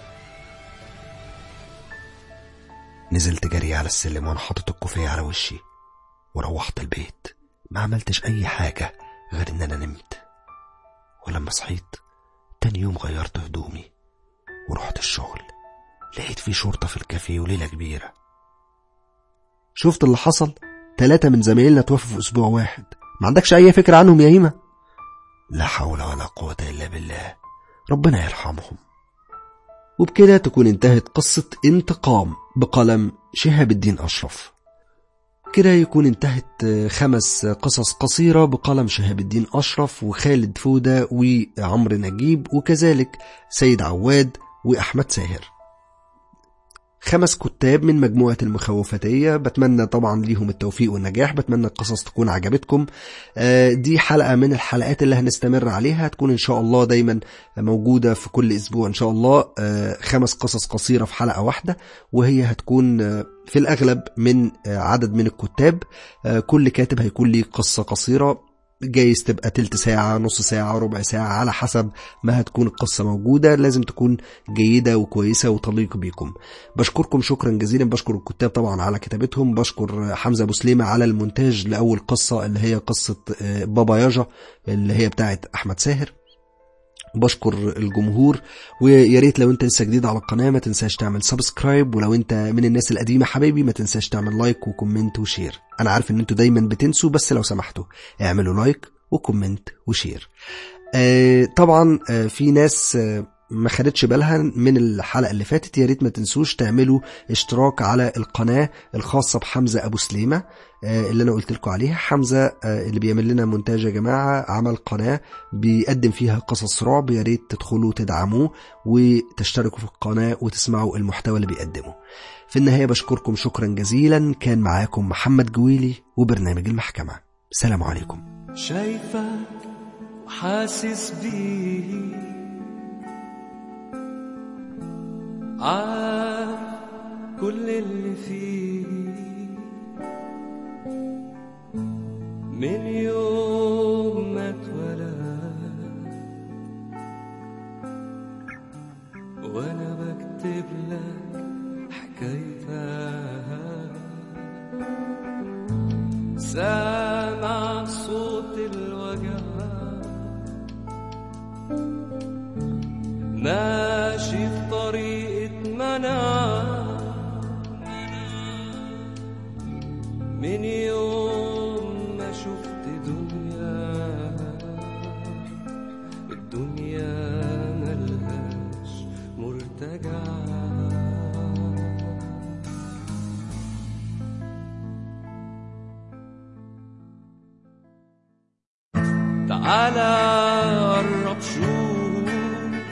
نزلت جري على السلم وانا حاطط الكوفية على وشي وروحت البيت ما عملتش أي حاجة غير إن أنا نمت ولما صحيت تاني يوم غيرت هدومي ورحت الشغل لقيت في شرطة في الكافيه وليلة كبيرة شفت اللي حصل ثلاثة من زمايلنا توفوا في أسبوع واحد ما عندكش أي فكرة عنهم يا هيما لا حول ولا قوة إلا بالله ربنا يرحمهم وبكده تكون انتهت قصة انتقام بقلم شهاب الدين أشرف كده يكون انتهت خمس قصص قصيرة بقلم شهاب الدين أشرف وخالد فودة وعمرو نجيب وكذلك سيد عواد وأحمد ساهر خمس كتاب من مجموعة المخوفتية بتمنى طبعا ليهم التوفيق والنجاح بتمنى القصص تكون عجبتكم آه، دي حلقة من الحلقات اللي هنستمر عليها هتكون إن شاء الله دايما موجودة في كل أسبوع إن شاء الله آه، خمس قصص قصيرة في حلقة واحدة وهي هتكون آه، في الأغلب من آه، عدد من الكتاب آه، كل كاتب هيكون ليه قصة قصيرة جايز تبقى تلت ساعة نص ساعة ربع ساعة على حسب ما هتكون القصة موجودة لازم تكون جيدة وكويسة وتليق بيكم بشكركم شكرا جزيلا بشكر الكتاب طبعا على كتابتهم بشكر حمزة أبو سليمة على المونتاج لأول قصة اللي هي قصة آه، بابا ياجا اللي هي بتاعت أحمد ساهر بشكر الجمهور ويا ريت لو انت لسه جديد على القناه ما تنساش تعمل سبسكرايب ولو انت من الناس القديمه حبايبي ما تنساش تعمل لايك وكومنت وشير انا عارف ان انتوا دايما بتنسوا بس لو سمحتوا اعملوا لايك وكومنت وشير آه طبعا آه في ناس آه ما خدتش بالها من الحلقه اللي فاتت يا ريت ما تنسوش تعملوا اشتراك على القناه الخاصه بحمزه ابو سليمه آه، اللي انا قلت لكم عليها حمزه آه، اللي بيعمل لنا مونتاج يا جماعه عمل قناه بيقدم فيها قصص رعب يا ريت تدخلوا تدعموه وتشتركوا في القناه وتسمعوا المحتوى اللي بيقدمه في النهايه بشكركم شكرا جزيلا كان معاكم محمد جويلي وبرنامج المحكمه سلام عليكم شايفك وحاسس بيه عارف كل اللي فيه من يوم ما اتولد وانا بكتب لك حكايتك سامع صوت الوجع ماشي في طريقة منع من يوم ما شفت دنيا الدنيا ملهاش مرتجع تعالى قرب شوف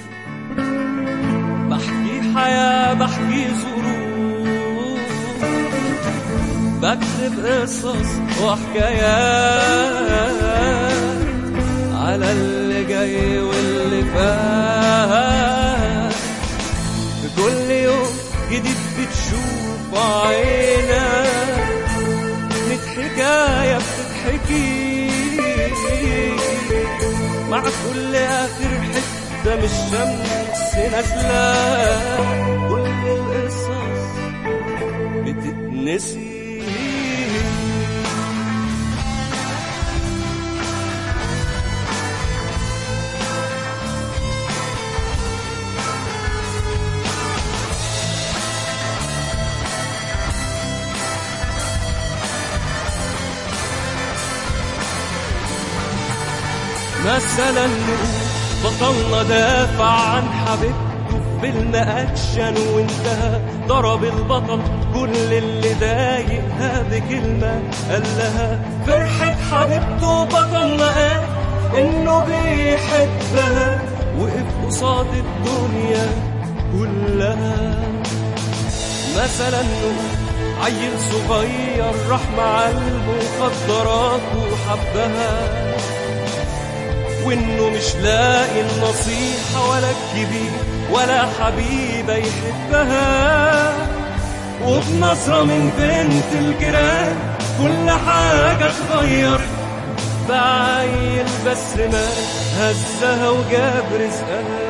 بحكي حياة بحكي ظروف بكتب قصص وحكايات على اللي جاي واللي فات في كل يوم جديد بتشوف عينك ميت حكاية بتتحكي مع كل آخر حتة من الشمس نازلة كل القصص بتتنسي مثلا نقول بطلنا دافع عن حبيبته في فيلم اكشن وانتهى ضرب البطل كل اللي ضايقها بكلمة قال لها فرحة حبيبته بطلنا قال انه بيحبها وقف قصاد الدنيا كلها مثلا عيل صغير راح مع المخدرات وحبها وانه مش لاقي النصيحة ولا الكبير ولا حبيبة يحبها وبنظرة من بنت الجيران كل حاجة اتغير بعيل بس ما هزها وجاب رزقها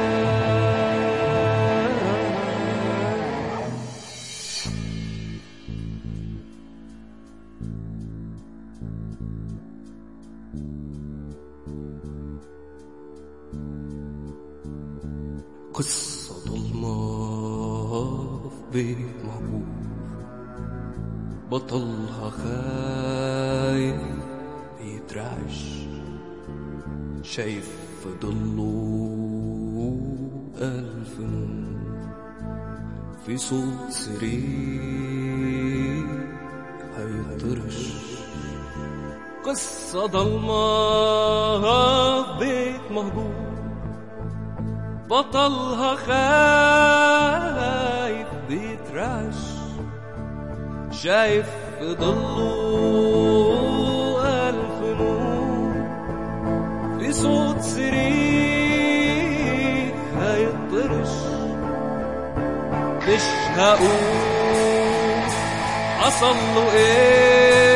قصة ضلمة في بيت مهجور بطلها خايف بيترعش شايف في ضله ألف نور في صوت سرير هيطرش قصة ضلمة في بيت مهجور بطلها خايف بيترعش شايف في ضله ألف نور في صوت سرير هيطرش مش هقول حصل له ايه